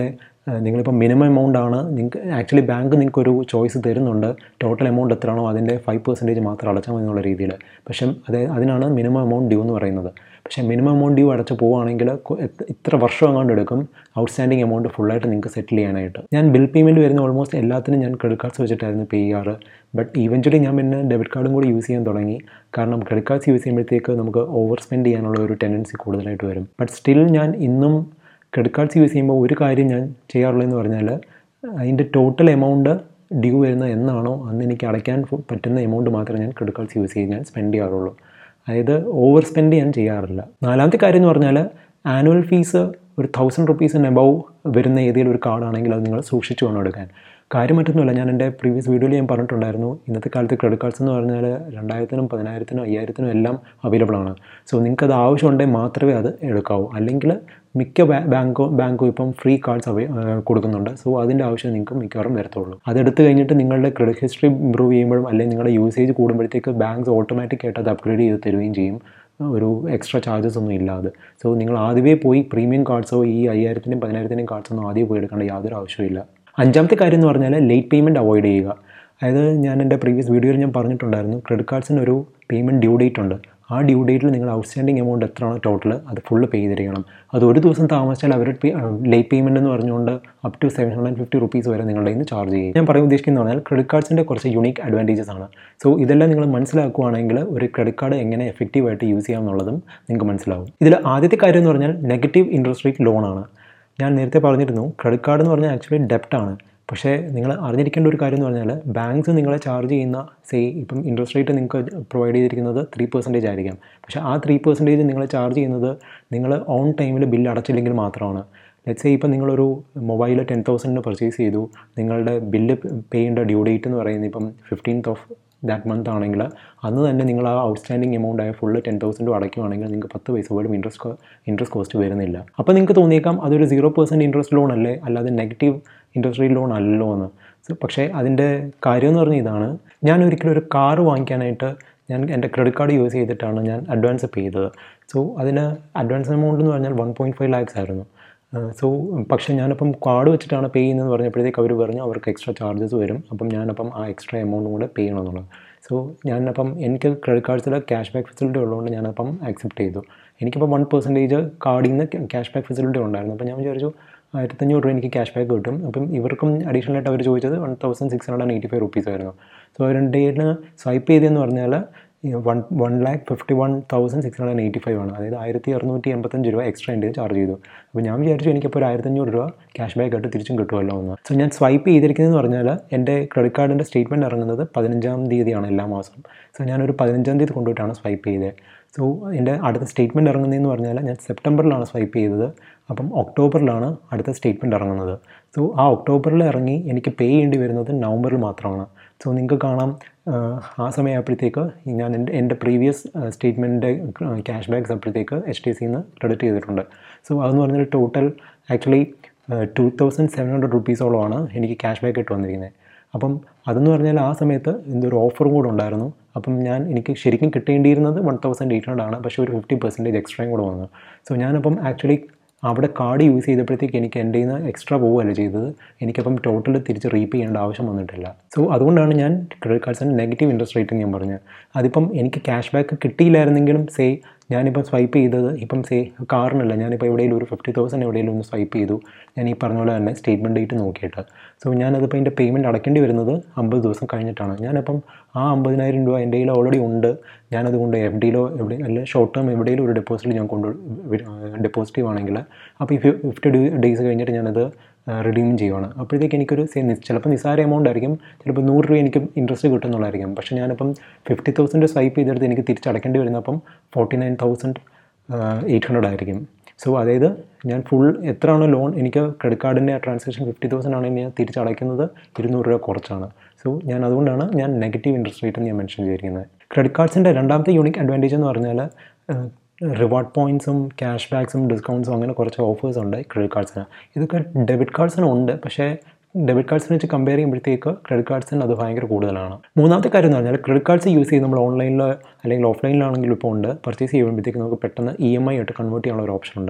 നിങ്ങളിപ്പോൾ മിനിമം എമൗണ്ട് ആണ് നിങ്ങൾക്ക് ആക്ച്വലി ബാങ്ക് നിങ്ങൾക്കൊരു ചോയ്സ് തരുന്നുണ്ട് ടോട്ടൽ എമൗണ്ട് എത്രയാണോ അതിൻ്റെ ഫൈവ് പെർസെൻറ്റേജ് മാത്രം അടച്ചാൽ മതി എന്നുള്ള രീതിയിൽ പക്ഷേ അത് അതിനാണ് മിനിമം എമൗണ്ട് ഡ്യൂ എന്ന് പറയുന്നത് പക്ഷേ മിനിമം എമൗണ്ട് ഡ്യൂ അടച്ച് പോവുകയാണെങ്കിൽ ഇത്ര വർഷം അങ്ങോട്ട് എടുക്കും ഔട്ട്സ്റ്റാൻഡിങ് എമൗണ്ട് ഫുള്ളായിട്ട് നിങ്ങൾക്ക് സെറ്റിൽ ചെയ്യാനായിട്ട് ഞാൻ ബിൽ പേയ്മെൻറ്റ് വരുന്ന ഓൾമോസ്റ്റ് എല്ലാത്തിനും ഞാൻ ക്രെഡിറ്റ് കാർഡ്സ് വെച്ചിട്ടായിരുന്നു പേ ചെയ്യാറ് ബട്ട് ഈവൻച്വലി ഞാൻ പിന്നെ ഡെബിറ്റ് കാർഡും കൂടി യൂസ് ചെയ്യാൻ തുടങ്ങി കാരണം ക്രെഡിറ്റ് കാർഡ്സ് യൂസ് ചെയ്യുമ്പോഴത്തേക്ക് നമുക്ക് ഓവർ സ്പെൻഡ് ചെയ്യാനുള്ള ഒരു ടെൻഡൻസി കൂടുതലായിട്ട് വരും ബട്ട് സ്റ്റിൽ ഞാൻ ഇന്നും ക്രെഡിറ്റ് കാർഡ്സ് യൂസ് ചെയ്യുമ്പോൾ ഒരു കാര്യം ഞാൻ ചെയ്യാറുള്ളതെന്ന് പറഞ്ഞാൽ അതിൻ്റെ ടോട്ടൽ എമൗണ്ട് ഡ്യൂ വരുന്ന എന്നാണോ അന്ന് എനിക്ക് അടയ്ക്കാൻ പറ്റുന്ന എമൗണ്ട് മാത്രമേ ഞാൻ ക്രെഡിറ്റ് കാർഡ്സ് യൂസ് ചെയ്ത് ഞാൻ സ്പെൻഡ് ചെയ്യാറുള്ളൂ അതായത് ഓവർ സ്പെൻഡ് ഞാൻ ചെയ്യാറില്ല നാലാമത്തെ കാര്യം എന്ന് പറഞ്ഞാൽ ആനുവൽ ഫീസ് ഒരു തൗസൻഡ് റുപ്പീസിന് എബവ് വരുന്ന ഏതെങ്കിലും ഒരു കാർഡാണെങ്കിൽ അത് നിങ്ങൾ സൂക്ഷിച്ചു വേണം എടുക്കാൻ കാര്യം മറ്റൊന്നുമില്ല ഞാൻ എൻ്റെ പ്രീവിയസ് വീഡിയോയിൽ ഞാൻ പറഞ്ഞിട്ടുണ്ടായിരുന്നു ഇന്നത്തെ കാലത്ത് ക്രെഡിറ്റ് കാർഡ്സ് എന്ന് പറഞ്ഞാൽ രണ്ടായിരത്തിനും പതിനായിരത്തിനും അയ്യായിരത്തിനും എല്ലാം അവൈലബിൾ ആണ് സോ നിങ്ങൾക്ക് അത് ആവശ്യമുണ്ടെങ്കിൽ മാത്രമേ അത് എടുക്കാവൂ അല്ലെങ്കിൽ മിക്ക ബാങ്കോ ബാങ്കും ഇപ്പം ഫ്രീ കാർഡ്സ് അവൈ കൊടുക്കുന്നുണ്ട് സോ അതിൻ്റെ ആവശ്യം നിങ്ങൾക്ക് മിക്കവാറും വരത്തുള്ളൂ അതെടുത്ത് കഴിഞ്ഞിട്ട് നിങ്ങളുടെ ക്രെഡിറ്റ് ഹിസ്റ്ററി ഇമ്പ്രൂവ് ചെയ്യുമ്പോഴും അല്ലെങ്കിൽ നിങ്ങളുടെ യൂസേജ് കൂടുമ്പോഴത്തേക്ക് ബാങ്ക്സ് ഓട്ടോമാറ്റിക് ആയിട്ട് അത് അപ്ഗ്രേഡ് ചെയ്ത് തരുകയും ചെയ്യും ഒരു എക്സ്ട്രാ ചാർജസ് ഒന്നും ഇല്ലാതെ സോ നിങ്ങൾ ആദ്യമേ പോയി പ്രീമിയം കാർഡ്സോ ഈ അയ്യായിരത്തിൻ്റെയും പതിനായിരത്തിൻ്റെയും കാർഡ്സൊന്നും ആദ്യം പോയി എടുക്കേണ്ട യാതൊരു ആവശ്യമില്ല അഞ്ചാമത്തെ കാര്യം എന്ന് പറഞ്ഞാൽ ലേറ്റ് പേയ്മെൻറ്റ് അവോയ്ഡ് ചെയ്യുക അതായത് ഞാൻ എൻ്റെ പ്രീവിയസ് വീഡിയോയിൽ ഞാൻ പറഞ്ഞിട്ടുണ്ടായിരുന്നു ക്രെഡിറ്റ് കാർഡ്സിന് ഒരു പേയ്മെൻറ്റ് ഡ്യൂ ഡേറ്റ് ഉണ്ട് ആ ഡ്യൂ ഡേറ്റിൽ നിങ്ങൾ ഔട്ട്സ്റ്റാൻഡിങ് എമൗണ്ട് എത്രയാണോ ടോട്ടൽ അത് ഫുള്ള് പേ ചെയ്തിരിക്കണം അത് ഒരു ദിവസം താമസിച്ചാൽ അവർ ലേറ്റ് പേയ്മെൻറ്റ് എന്ന് പറഞ്ഞുകൊണ്ട് up to seven hundred fifty rupees വരെ നിങ്ങളുടെ നിന്ന് ചാർജ് ചെയ്യും ഞാൻ പറയാൻ ഉദ്ദേശിക്കുന്നത് പറഞ്ഞാൽ ക്രെഡിറ്റ് കാർഡ്സിൻ്റെ കുറച്ച് യുണീക്ക് അഡ്വാൻറ്റേജസ് ആണ് സോ ഇതെല്ലാം നിങ്ങൾ മനസ്സിലാക്കുകയാണെങ്കിൽ ഒരു ക്രെഡിറ്റ് കാർഡ് എങ്ങനെ എഫക്റ്റീവായിട്ട് യൂസ് ചെയ്യാം എന്നുള്ളതും നിങ്ങൾക്ക് മനസ്സിലാവും ഇതിൽ ആദ്യത്തെ കാര്യം എന്ന് പറഞ്ഞാൽ നെഗറ്റീവ് ഇൻട്രസ്റ്റ് റേറ്റ് ലോണാണ് ഞാൻ നേരത്തെ പറഞ്ഞിരുന്നു ക്രെഡിറ്റ് കാർഡ് എന്ന് പറഞ്ഞാൽ ആക്ച്വലി ഡെപ്റ്റാണ് പക്ഷേ നിങ്ങൾ അറിഞ്ഞിരിക്കേണ്ട ഒരു കാര്യം എന്ന് പറഞ്ഞാൽ ബാങ്ക്സ് നിങ്ങളെ ചാർജ് ചെയ്യുന്ന സേ ഇപ്പം ഇൻട്രസ്റ്റ് റേറ്റ് നിങ്ങൾക്ക് പ്രൊവൈഡ് ചെയ്തിരിക്കുന്നത് ത്രീ പെർസെൻറ്റേജ് ആയിരിക്കാം പക്ഷേ ആ ത്രീ പെർസെൻറ്റേജ് നിങ്ങൾ ചാർജ് ചെയ്യുന്നത് നിങ്ങൾ ഓൺ ടൈമിൽ ബില്ല് അടച്ചില്ലെങ്കിൽ മാത്രമാണ് ലെറ്റ്സ് സേ ഇപ്പം നിങ്ങളൊരു മൊബൈൽ ടെൻ തൗസൻഡിന് പർച്ചേസ് ചെയ്തു നിങ്ങളുടെ ബില്ല് പേ ചെയ്യേണ്ട ഡ്യൂ ഡേറ്റ് എന്ന് പറയുന്നത് ഇപ്പം ഫിഫ്റ്റീൻത്ത് ഓഫ് ദാറ്റ് മന്ത് ആണെങ്കിൽ അന്ന് തന്നെ നിങ്ങൾ ആ ഔട്ട്സ്റ്റാൻഡിങ് എമൗണ്ട് ആയ ഫുള്ള് ടെൻ തൗസൻഡ് അടയ്ക്കുവാണെങ്കിൽ നിങ്ങൾക്ക് പത്ത് പൈസ പോലും ഇൻട്രസ്റ്റ് ഇൻട്രസ്റ്റ് കോസ്റ്റ് വരുന്നില്ല അപ്പോൾ നിങ്ങൾക്ക് തോന്നിയേക്കാം അതൊരു സീറോ പെർസെൻറ്റ് ഇൻട്രസ്റ്റ് ലോൺ അല്ലേ അല്ലാതെ നെഗറ്റീവ് ഇൻട്രസ്റ്റ് റേറ്റ് ലോൺ അല്ലല്ലോ എന്ന് പക്ഷേ അതിൻ്റെ കാര്യം എന്ന് പറഞ്ഞാൽ ഇതാണ് ഞാൻ ഒരിക്കലും ഒരു കാർ വാങ്ങിക്കാനായിട്ട് ഞാൻ എൻ്റെ ക്രെഡിറ്റ് കാർഡ് യൂസ് ചെയ്തിട്ടാണ് ഞാൻ അഡ്വാൻസ് പേ ചെയ്തത് സോ അതിന് അഡ്വാൻസ് എമൗണ്ട് എന്ന് പറഞ്ഞാൽ വൺ പോയിൻറ്റ് ഫൈവ് ലാക്സ് ആയിരുന്നു സോ പക്ഷേ ഞാനപ്പം കാർഡ് വെച്ചിട്ടാണ് പേ ചെയ്യുന്നതെന്ന് പറഞ്ഞപ്പോഴത്തേക്ക് അവർ പറഞ്ഞു അവർക്ക് എക്സ്ട്രാ ചാർജസ് വരും അപ്പം ഞാനപ്പം ആ എക്സ്ട്രാ എമൗണ്ടും കൂടെ പേ ചെയ്യണമെന്നുള്ളത് സോ ഞാനപ്പം എനിക്ക് ക്രെഡിറ്റ് കാർഡ്സിൽ ക്യാഷ് ബാക്ക് ഫെസിലിറ്റി ഉള്ളതുകൊണ്ട് ഞാനപ്പം ആക്സെപ്റ്റ് ചെയ്തു എനിക്കിപ്പോൾ വൺ പെർസെൻറ്റേജ് കാർഡിൽ നിന്ന് ക്യാഷ് ബാക്ക് ഫെസിലിറ്റി ഉണ്ടായിരുന്നു അപ്പോൾ ഞാൻ വിചാരിച്ചു ആയിരത്തഞ്ഞൂറ് രൂപ എനിക്ക് ക്യാഷ് ബാക്ക് കിട്ടും അപ്പം ഇവർക്കും അഡീഷണൽ ആയിട്ട് അവർ ചോദിച്ചത് one thousand six hundred eighty five rupees ആയിരുന്നു സോ രണ്ടേന് സ്വൈപ്പ് ചെയ്തതെന്ന് പറഞ്ഞാൽ one one lakh fifty one thousand six hundred eighty five ആണ് അതായത് ആയിരത്തി അറുന്നൂറ്റി എൺപത്തഞ്ച് രൂപ എക്സ്ട്രാ എൻ്റെ ചാർജ് ചെയ്തു അപ്പോൾ ഞാൻ വിചാരിച്ചു എനിക്കിപ്പോൾ ഒരു ആയിരത്തഞ്ഞൂറ് രൂപ ക്യാഷ് ബാക്ക് ആയിട്ട് തിരിച്ചും കിട്ടുമല്ലോ എന്ന് സോ ഞാൻ സ്വൈപ്പ് ചെയ്തിരിക്കുന്നതെന്ന് പറഞ്ഞാൽ എൻ്റെ ക്രെഡിറ്റ് കാർഡിൻ്റെ സ്റ്റേറ്റ്മെൻറ്റ് ഇറങ്ങുന്നത് പതിനഞ്ചാം തീയതിയാണ് എല്ലാ മാസം സോ ഞാനൊരു പതിനഞ്ചാം തീയതി കൊണ്ടുപോയിട്ടാണ് സ്വൈപ്പ് ചെയ്തത് സോ എൻ്റെ അടുത്ത സ്റ്റേറ്റ്മെൻറ്റ് ഇറങ്ങുന്നതെന്ന് പറഞ്ഞാൽ ഞാൻ സെപ്റ്റംബറിലാണ് സ്വൈപ്പ് ചെയ്തത് അപ്പം ഒക്ടോബറിലാണ് അടുത്ത സ്റ്റേറ്റ്മെൻറ്റ് ഇറങ്ങുന്നത് സോ ആ ഒക്ടോബറിൽ ഇറങ്ങി എനിക്ക് പേ ചെയ്യേണ്ടി വരുന്നത് നവംബറിൽ മാത്രമാണ് സോ നിങ്ങൾക്ക് കാണാം ആ സമയമായപ്പോഴത്തേക്ക് ഞാൻ എൻ്റെ എൻ്റെ പ്രീവിയസ് സ്റ്റേറ്റ്മെൻറ്റിൻ്റെ ക്യാഷ് ബാക്ക്സ് അപ്പോഴത്തേക്ക് എച്ച് ടി സിന്ന് ക്രെഡിറ്റ് ചെയ്തിട്ടുണ്ട് സോ അതെന്ന് പറഞ്ഞാൽ total actually two thousand seven hundred റുപ്പീസോളമാണ് എനിക്ക് ക്യാഷ് ബാക്ക് ഇട്ട് വന്നിരിക്കുന്നത് അപ്പം അതെന്ന് പറഞ്ഞാൽ ആ സമയത്ത് എന്തൊരു ഓഫറും കൂടെ ഉണ്ടായിരുന്നു അപ്പം ഞാൻ എനിക്ക് ശരിക്കും കിട്ടേണ്ടിയിരുന്നത് വൺ തൗസൻഡ് എയ്റ്റ് ഹൺഡ്രഡ് ആണ് പക്ഷേ ഒരു ഫിഫ്റ്റി പെർസെൻറ്റേജ് എക്സ്ട്രയും കൂടെ വന്നു സോ ഞാനപ്പം ആക്ച്വലി അവിടെ കാർഡ് യൂസ് ചെയ്തപ്പോഴത്തേക്ക് എനിക്ക് എൻ്റെ നിന്ന് എക്സ്ട്രാ പോവുകയല്ല ചെയ്തത് എനിക്കപ്പം ടോട്ടൽ തിരിച്ച് റീപേ ചെയ്യേണ്ട ആവശ്യം വന്നിട്ടില്ല സോ അതുകൊണ്ടാണ് ഞാൻ ക്രെഡിറ്റ് കാർഡ്സിന് നെഗറ്റീവ് ഇൻട്രസ്റ്റ് റേറ്റ് ഞാൻ പറഞ്ഞത് അതിപ്പം എനിക്ക് ക്യാഷ് ബാക്ക് കിട്ടിയില്ലായിരുന്നെങ്കിലും സേ ഞാനിപ്പോൾ സ്വൈപ്പ് ചെയ്തത് ഇപ്പം സേ കാറിനല്ല ഞാനിപ്പോൾ എവിടെയെങ്കിലും ഒരു ഫിഫ്റ്റി തൗസൻഡ് എവിടെയെങ്കിലും ഒന്ന് സ്വൈപ്പ് ചെയ്തു ഞാൻ ഈ പറഞ്ഞ പോലെ തന്നെ സ്റ്റേറ്റ്മെൻറ്റ് ഡേറ്റ് നോക്കിയിട്ട് സോ ഞാനതിപ്പോൾ എൻ്റെ പേയ്മെൻറ്റ് അടയ്ക്കേണ്ടി വരുന്നത് അമ്പത് ദിവസം കഴിഞ്ഞിട്ടാണ് ഞാനപ്പം ആ അമ്പതിനായിരം രൂപ എൻ്റെ കയ്യിൽ ഓൾറെഡി ഉണ്ട് ഞാനതുകൊണ്ട് എഫ് ഡിയിലോ എവിടെ അല്ല ഷോർട്ട് ടേം എവിടെയെങ്കിലും ഒരു ഡെപ്പോസിറ്റ് ഞാൻ കൊണ്ട് ഡെപ്പോസിറ്റ് ചെയ്യുവാണെങ്കിൽ അപ്പോൾ ഈ ഫിഫ്റ്റി ഡേയ്സ് കഴിഞ്ഞിട്ട് ഞാനത് റിഡീം ചെയ്യുവാണ് അപ്പോഴത്തേക്ക് എനിക്കൊരു സേ ചിലപ്പോൾ നിസ്സാര എമൗണ്ട് ആയിരിക്കും ചിലപ്പോൾ നൂറ് രൂപ എനിക്ക് ഇൻട്രസ്റ്റ് കിട്ടുന്നുള്ളതായിരിക്കും പക്ഷേ ഞാനിപ്പം ഫിഫ്റ്റി തൗസൻഡ് സ്വൈപ്പ് ചെയ്തെടുത്ത് എനിക്ക് തിരിച്ചടക്കേണ്ടി വരുന്നപ്പം forty nine thousand eight hundred ആയിരിക്കും സോ അതായത് ഞാൻ ഫുൾ എത്രയാണോ ലോൺ എനിക്ക് ക്രെഡിറ്റ് കാർഡിൻ്റെ ട്രാൻസാക്ഷൻ ഫിഫ്റ്റി തൗസൻഡ് ആണെങ്കിൽ ഞാൻ തിരിച്ചടയ്ക്കുന്നത് ഇരുന്നൂറ് രൂപ കുറച്ചാണ് സോ ഞാൻ അതുകൊണ്ടാണ് ഞാൻ നെഗറ്റീവ് ഇൻട്രസ്റ്റ് റേറ്റ് ഞാൻ മെൻഷൻ ചെയ്തിരിക്കുന്നത് ക്രെഡിറ്റ് കാർഡ്സിൻ്റെ രണ്ടാമത്തെ യൂണിക് അഡ്വാൻറ്റേജ് എന്ന് പറഞ്ഞാൽ റിവാർഡ് പോയിൻറ്റ്സും ക്യാഷ് ബാക്സും ഡിസ്കൗണ്ട്സും അങ്ങനെ കുറച്ച് ഓഫേഴ്സ് ഉണ്ട് ക്രെഡിറ്റ് കാർഡ്സിന് ഇതൊക്കെ ഡെബിറ്റ് കാർഡ്സിനും ഉണ്ട് പക്ഷേ ഡെബിറ്റ് കാർഡ്സിനെ വെച്ച് കമ്പയർ ചെയ്യുമ്പോഴത്തേക്ക് ക്രെഡിറ്റ് കാർഡ്സിന് അത് ഭയങ്കര കൂടുതലാണ് മൂന്നാമത്തെ കാര്യം എന്ന് പറഞ്ഞാൽ ക്രെഡിറ്റ് കാർഡ്സ് യൂസ് ചെയ്ത് നമ്മൾ ഓൺലൈനിൽ അല്ലെങ്കിൽ ഓഫ്ലൈനിലാണെങ്കിലും ഇപ്പോൾ ഉണ്ട് പർച്ചേസ് ചെയ്യുമ്പോഴത്തേക്ക് നമുക്ക് പെട്ടെന്ന് ഇ എം ഐ ആയിട്ട് കൺവേർട്ട് ചെയ്യാനുള്ള ഒരു ഓപ്ഷൻ ഉണ്ട്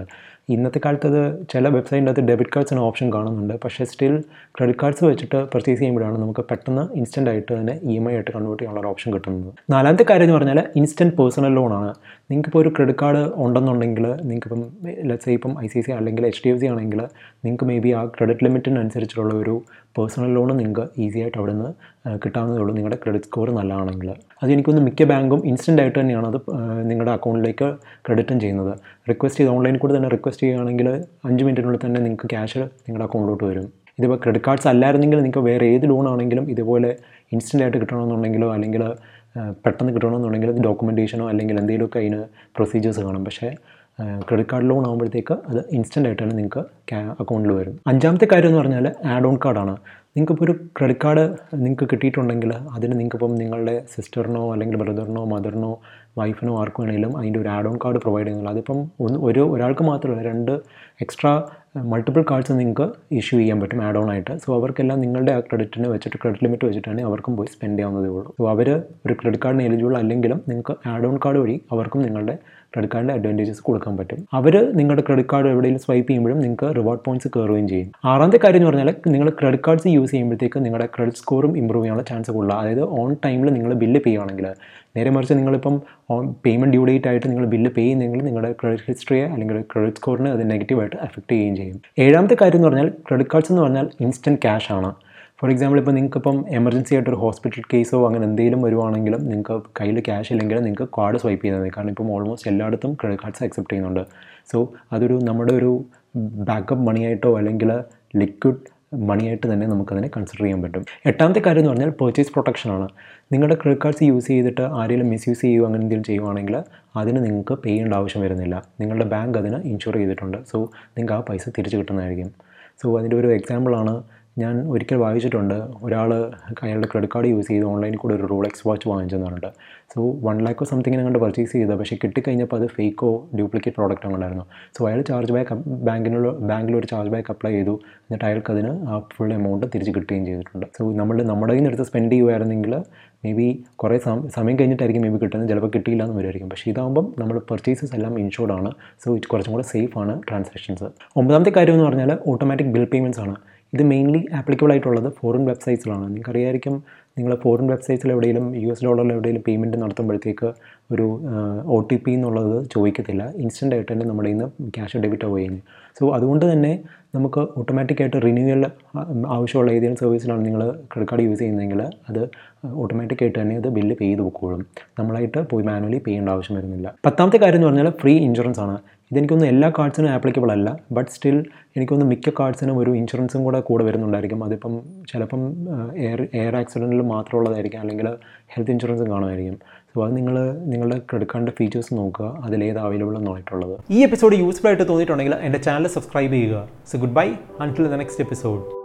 ഇന്നത്തെ കാലത്ത് അത് ചില വെബ്സൈറ്റിൻ്റെ അകത്ത് ഡെബിറ്റ് കാർഡ്സിന് ഓപ്ഷൻ കാണുന്നുണ്ട് പക്ഷേ സ്റ്റിൽ ക്രെഡിറ്റ് കാർഡ്സ് വെച്ചിട്ട് പർച്ചേസ് ചെയ്യുമ്പോഴാണ് നമുക്ക് പെട്ടെന്ന് ഇൻസ്റ്റൻ്റ് ആയിട്ട് തന്നെ ഇ എം ഐ ആയിട്ട് കൺവേർട്ട് ചെയ്യാനുള്ള ഒരു ഓപ്ഷൻ കിട്ടുന്നത് നാലാമത്തെ കാര്യം എന്ന് പറഞ്ഞാൽ ഇൻസ്റ്റൻറ്റ് പേഴ്സണൽ ലോണാണ് നിങ്ങൾക്കിപ്പോൾ ഒരു ക്രെഡിറ്റ് കാർഡ് ഉണ്ടെന്നുണ്ടെങ്കിൽ നിങ്ങൾക്കിപ്പം ലെറ്റ്സ് ഇപ്പം ഐ സി സി അല്ലെങ്കിൽ എച്ച് ഡി എഫ് സി ആണെങ്കിൽ നിങ്ങൾക്ക് മേ ബി ആ ക്രെഡിറ്റ് ലിമിറ്റിനനുസരിച്ചുള്ള ഒരു പേഴ്സണൽ ലോൺ നിങ്ങൾക്ക് ഈസി ആയിട്ട് അവിടെ നിന്ന് കിട്ടാവുന്നതേ ഉള്ളൂ നിങ്ങളുടെ ക്രെഡിറ്റ് സ്കോർ നല്ലതാണെങ്കിൽ അത് എനിക്കൊന്ന് മിക്ക ബാങ്കും ഇൻസ്റ്റൻ്റ് ആയിട്ട് തന്നെയാണ് അത് നിങ്ങളുടെ അക്കൗണ്ടിലേക്ക് ക്രെഡിറ്റും ചെയ്യുന്നത് റിക്വസ്റ്റ് ചെയ്ത് ഓൺലൈനിൽ കൂടെ തന്നെ റിക്വസ്റ്റ് ചെയ്യുകയാണെങ്കിൽ അഞ്ച് മിനിറ്റിനുള്ളിൽ തന്നെ നിങ്ങൾക്ക് ക്യാഷ് നിങ്ങളുടെ അക്കൗണ്ടിലോട്ട് വരും ഇതിപ്പോൾ ക്രെഡിറ്റ് കാർഡ്സ് അല്ലായിരുന്നെങ്കിൽ നിങ്ങൾക്ക് വേറെ ഏത് ലോൺ ആണെങ്കിലും ഇതുപോലെ ഇൻസ്റ്റൻ്റ് ആയിട്ട് കിട്ടണമെന്നുണ്ടെങ്കിലോ അല്ലെങ്കിൽ പെട്ടെന്ന് കിട്ടണമെന്നുണ്ടെങ്കിൽ ഡോക്യുമെൻറ്റേഷനോ അല്ലെങ്കിൽ എന്തെങ്കിലുമൊക്കെ അതിന് പ്രൊസീജിയേഴ്സ് കാണും പക്ഷേ ക്രെഡിറ്റ് കാർഡ് ലോൺ ആകുമ്പോഴത്തേക്ക് അത് ഇൻസ്റ്റൻ്റ് ആയിട്ട് തന്നെ നിങ്ങൾക്ക് അക്കൗണ്ടിൽ വരും അഞ്ചാമത്തെ കാര്യം എന്ന് പറഞ്ഞാൽ ആഡ് ഓൺ കാർഡാണ് നിങ്ങൾക്കിപ്പോൾ ഒരു ക്രെഡിറ്റ് കാർഡ് നിങ്ങൾക്ക് കിട്ടിയിട്ടുണ്ടെങ്കിൽ അതിന് നിങ്ങൾക്കിപ്പം നിങ്ങളുടെ സിസ്റ്ററിനോ അല്ലെങ്കിൽ ബ്രദറിനോ മദറിനോ വൈഫിനോ ആർക്ക് വേണമെങ്കിലും അതിൻ്റെ ഒരു ആഡ് ഓൺ കാർഡ് പ്രൊവൈഡ് ചെയ്യുന്നില്ല അതിപ്പം ഒന്ന് ഒരു ഒരാൾക്ക് മാത്രമല്ല രണ്ട് എക്സ്ട്രാ മൾട്ടിപ്പിൾ കാർഡ്സ് നിങ്ങൾക്ക് ഇഷ്യൂ ചെയ്യാൻ പറ്റും ആഡ് ഓൺ ആയിട്ട് സോ അവർക്കെല്ലാം നിങ്ങളുടെ ആ ക്രെഡിറ്റിന് വെച്ചിട്ട് ക്രെഡിറ്റ് ലിമിറ്റ് വെച്ചിട്ടാണ് അവർക്കും പോയി സ്പെൻഡ് ചെയ്യാവുന്നതേ ഉള്ളൂ സോ അവർ ഒരു ക്രെഡിറ്റ് കാർഡിന് എലിജിബിൾ അല്ലെങ്കിലും നിങ്ങൾക്ക് ആഡ് ഓൺ കാർഡ് വഴി അവർക്കും നിങ്ങളുടെ ക്രെഡിറ്റ് കാർഡിൻ്റെ അഡ്വാൻറ്റേജസ് കൊടുക്കാൻ പറ്റും അവർ നിങ്ങളുടെ ക്രെഡിറ്റ് കാർഡ് എവിടെയെങ്കിലും സ്വൈപ്പ് ചെയ്യുമ്പോഴും നിങ്ങൾക്ക് റിവാർഡ് പോയിന്റ്സ് കയറുകയും ചെയ്യും ആറാമത്തെ കാര്യം എന്ന് പറഞ്ഞാൽ നിങ്ങൾ ക്രെഡിറ്റ് കാർഡ്സ് യൂസ് ചെയ്യുമ്പോഴത്തേക്ക് നിങ്ങളുടെ ക്രെഡിറ്റ് സ്കോറും ഇമ്പ്രൂവ് ചെയ്യാനുള്ള ചാൻസ് കൂടുതൽ അതായത് ഓൺ ടൈമിൽ നിങ്ങൾ ബില്ല് ചെയ്യുകയാണെങ്കിൽ നേരെ മറിച്ച് നിങ്ങളിപ്പം ഓൺ പേയ്മെൻറ്റ് ഡ്യൂ ഡേറ്റ് ആയിട്ട് നിങ്ങൾ ബില്ല് പേ ചെയ്യുന്നെങ്കിൽ നിങ്ങളുടെ ക്രെഡിറ്റ് ഹിസ്റ്ററിയെ അല്ലെങ്കിൽ ക്രെഡിറ്റ് സ്കോറിനെ അത് നെഗറ്റീവായിട്ട് എഫക്റ്റ് ചെയ്യുകയും ചെയ്യും ഏഴാമത്തെ കാര്യം എന്ന് പറഞ്ഞാൽ ക്രെഡിറ്റ് കാർഡ്സ് എന്ന് പറഞ്ഞാൽ ഇൻസ്റ്റൻറ്റ് ക്യാഷ് ആണ് ഫോർ എക്സാമ്പിൾ ഇപ്പോൾ നിങ്ങൾക്ക് ഇപ്പം എമർജൻസി ആയിട്ട് ഒരു ഹോസ്പിറ്റൽ കേസോ അങ്ങനെ എന്തെങ്കിലും വരുവാണെങ്കിലും നിങ്ങൾക്ക് കയ്യിൽ ക്യാഷ് ഇല്ലെങ്കിൽ നിങ്ങൾക്ക് കാർഡ് സ്വൈപ്പ് ചെയ്താൽ മതി കാരണം ഇപ്പം ഓൾമോസ്റ്റ് എല്ലായിടത്തും ക്രെഡിറ്റ് കാർഡ്സ് അക്സെപ്റ്റ് ചെയ്യുന്നുണ്ട് സോ അതൊരു നമ്മുടെ ഒരു ബാക്കപ്പ് മണിയായിട്ടോ അല്ലെങ്കിൽ ലിക്വിഡ് മണിയായിട്ട് തന്നെ നമുക്കതിനെ കൺസിഡർ ചെയ്യാൻ പറ്റും എട്ടാമത്തെ കാര്യം എന്ന് പറഞ്ഞാൽ പർച്ചേസ് പ്രൊട്ടക്ഷനാണ് നിങ്ങളുടെ ക്രെഡിറ്റ് കാർഡ്സ് യൂസ് ചെയ്തിട്ട് ആരെങ്കിലും മിസ്യൂസ് ചെയ്യുകയോ അങ്ങനെ എന്തെങ്കിലും ചെയ്യുവാണെങ്കിൽ അതിന് നിങ്ങൾക്ക് പേ ചെയ്യേണ്ട ആവശ്യം വരുന്നില്ല നിങ്ങളുടെ ബാങ്ക് അതിന് ഇൻഷുർ ചെയ്തിട്ടുണ്ട് സോ നിങ്ങൾക്ക് ആ പൈസ തിരിച്ച് കിട്ടുന്നതായിരിക്കും സോ അതിൻ്റെ ഒരു എക്സാമ്പിളാണ് ഞാൻ ഒരിക്കൽ വായിച്ചിട്ടുണ്ട് ഒരാൾ അയാളുടെ ക്രെഡിറ്റ് കാർഡ് യൂസ് ചെയ്ത് ഓൺലൈനിൽ കൂടെ ഒരു റോളെക്സ് വാച്ച് വാങ്ങിച്ചെന്ന് പറഞ്ഞിട്ട് സോ വൺ ലാക്കോ സംതിങ്ങിന് അങ്ങോട്ട് പർച്ചേസ് ചെയ്തത് പക്ഷേ കിട്ടിക്കഴിഞ്ഞപ്പോൾ അത് ഫേക്കോ ഡ്യൂപ്ലിക്കേറ്റ് പ്രോഡക്റ്റ് അങ്ങോട്ടായിരുന്നു സോ അയാൾ ചാർജ് ബാക്ക് ബാങ്കിനുള്ള ബാങ്കിൽ ഒരു ചാർജ് ബാക്ക് അപ്ലൈ ചെയ്തു എന്നിട്ട് അയാൾക്ക് അതിന് ആ ഫുൾ എമൗണ്ട് തിരിച്ച് കിട്ടുകയും ചെയ്തിട്ടുണ്ട് സോ നമ്മൾ നമ്മുടെ കയ്യിൽ നിന്ന് എടുത്ത് സ്പെൻഡ് ചെയ്യുമായിരുന്നെങ്കിൽ മേ ബി കുറേ സമയം കഴിഞ്ഞിട്ടായിരിക്കും മേ ബി കിട്ടുന്നത് ചിലപ്പോൾ കിട്ടിയില്ല എന്ന് വരുമായിരിക്കും പക്ഷേ ഇതാകുമ്പം നമ്മൾ പർച്ചേസസ് എല്ലാം ഇൻഷുർഡ് ആണ് സോ ഇത് കുറച്ചും കൂടെ സേഫ് ആണ് ട്രാൻസാക്ഷൻസ് ഒമ്പതാമത്തെ കാര്യം എന്ന് പറഞ്ഞാൽ ഓട്ടോമാറ്റിക് ബിൽ പേയ്മെൻറ്റ്സ് ആണ് ഇത് മെയിൻലി ആപ്ലിക്കബിൾ ആയിട്ടുള്ളത് ഫോറിൻ വെബ്സൈറ്റ്സിലാണ് നിങ്ങൾക്കറിയായിരിക്കും നിങ്ങൾ ഫോറിൻ വെബ്സൈറ്റ്സിൽ എവിടെയെങ്കിലും യു എസ് ഡോളറിൽ എവിടെയെങ്കിലും പേയ്മെൻറ്റ് നടത്തുമ്പോഴത്തേക്ക് ഒരു ഒ ടി പി എന്നുള്ളത് ചോദിക്കത്തില്ല ഇൻസ്റ്റൻ്റ് ആയിട്ട് തന്നെ നമ്മുടെ കയ്യിൽ നിന്ന് ക്യാഷ് ഡെബിറ്റ് ആവുകയും സോ അതുകൊണ്ട് തന്നെ നമുക്ക് ഓട്ടോമാറ്റിക്കായിട്ട് റിന്യൂവൽ ആവശ്യമുള്ള ഏതെങ്കിലും സർവീസിലാണ് നിങ്ങൾ ക്രെഡിറ്റ് കാർഡ് യൂസ് ചെയ്യുന്നതെങ്കിൽ അത് ഓട്ടോമാറ്റിക്കായിട്ട് തന്നെ അത് ബില്ല് പേ ചെയ്ത് പൊക്കോളും നമ്മളായിട്ട് പോയി മാനുവലി പേ ചെയ്യേണ്ട ആവശ്യം വരുന്നില്ല പത്താമത്തെ കാര്യം എന്ന് പറഞ്ഞാൽ ഫ്രീ ഇൻഷുറൻസ് ആണ് ഇതെനിക്കൊന്നും എല്ലാ കാർഡ്സിനും ആപ്ലിക്കബിൾ അല്ല ബട്ട് സ്റ്റിൽ എനിക്കൊന്ന് മിക്ക കാർഡ്സിനും ഒരു ഇൻഷുറൻസും കൂടെ കൂടെ വരുന്നുണ്ടായിരിക്കും അതിപ്പം ചിലപ്പം എയർ എയർ ആക്സിഡൻറ്റിൽ മാത്രമുള്ളതായിരിക്കും അല്ലെങ്കിൽ ഹെൽത്ത് ഇൻഷുറൻസും കാണുമായിരിക്കും സോ അത് നിങ്ങൾ നിങ്ങളുടെ ക്രെഡിറ്റ് കാർഡിൻ്റെ ഫീച്ചേഴ്സ് നോക്കുക അതിലേത് അവൈലബിൾ എന്നായിട്ടുള്ളത് ഈ എപ്പിസോഡ് യൂസ്ഫുൾ ആയിട്ട് തോന്നിയിട്ടുണ്ടെങ്കിൽ എൻ്റെ ചാനൽ സബ്സ്ക്രൈബ് ചെയ്യുക so good bye until the next episode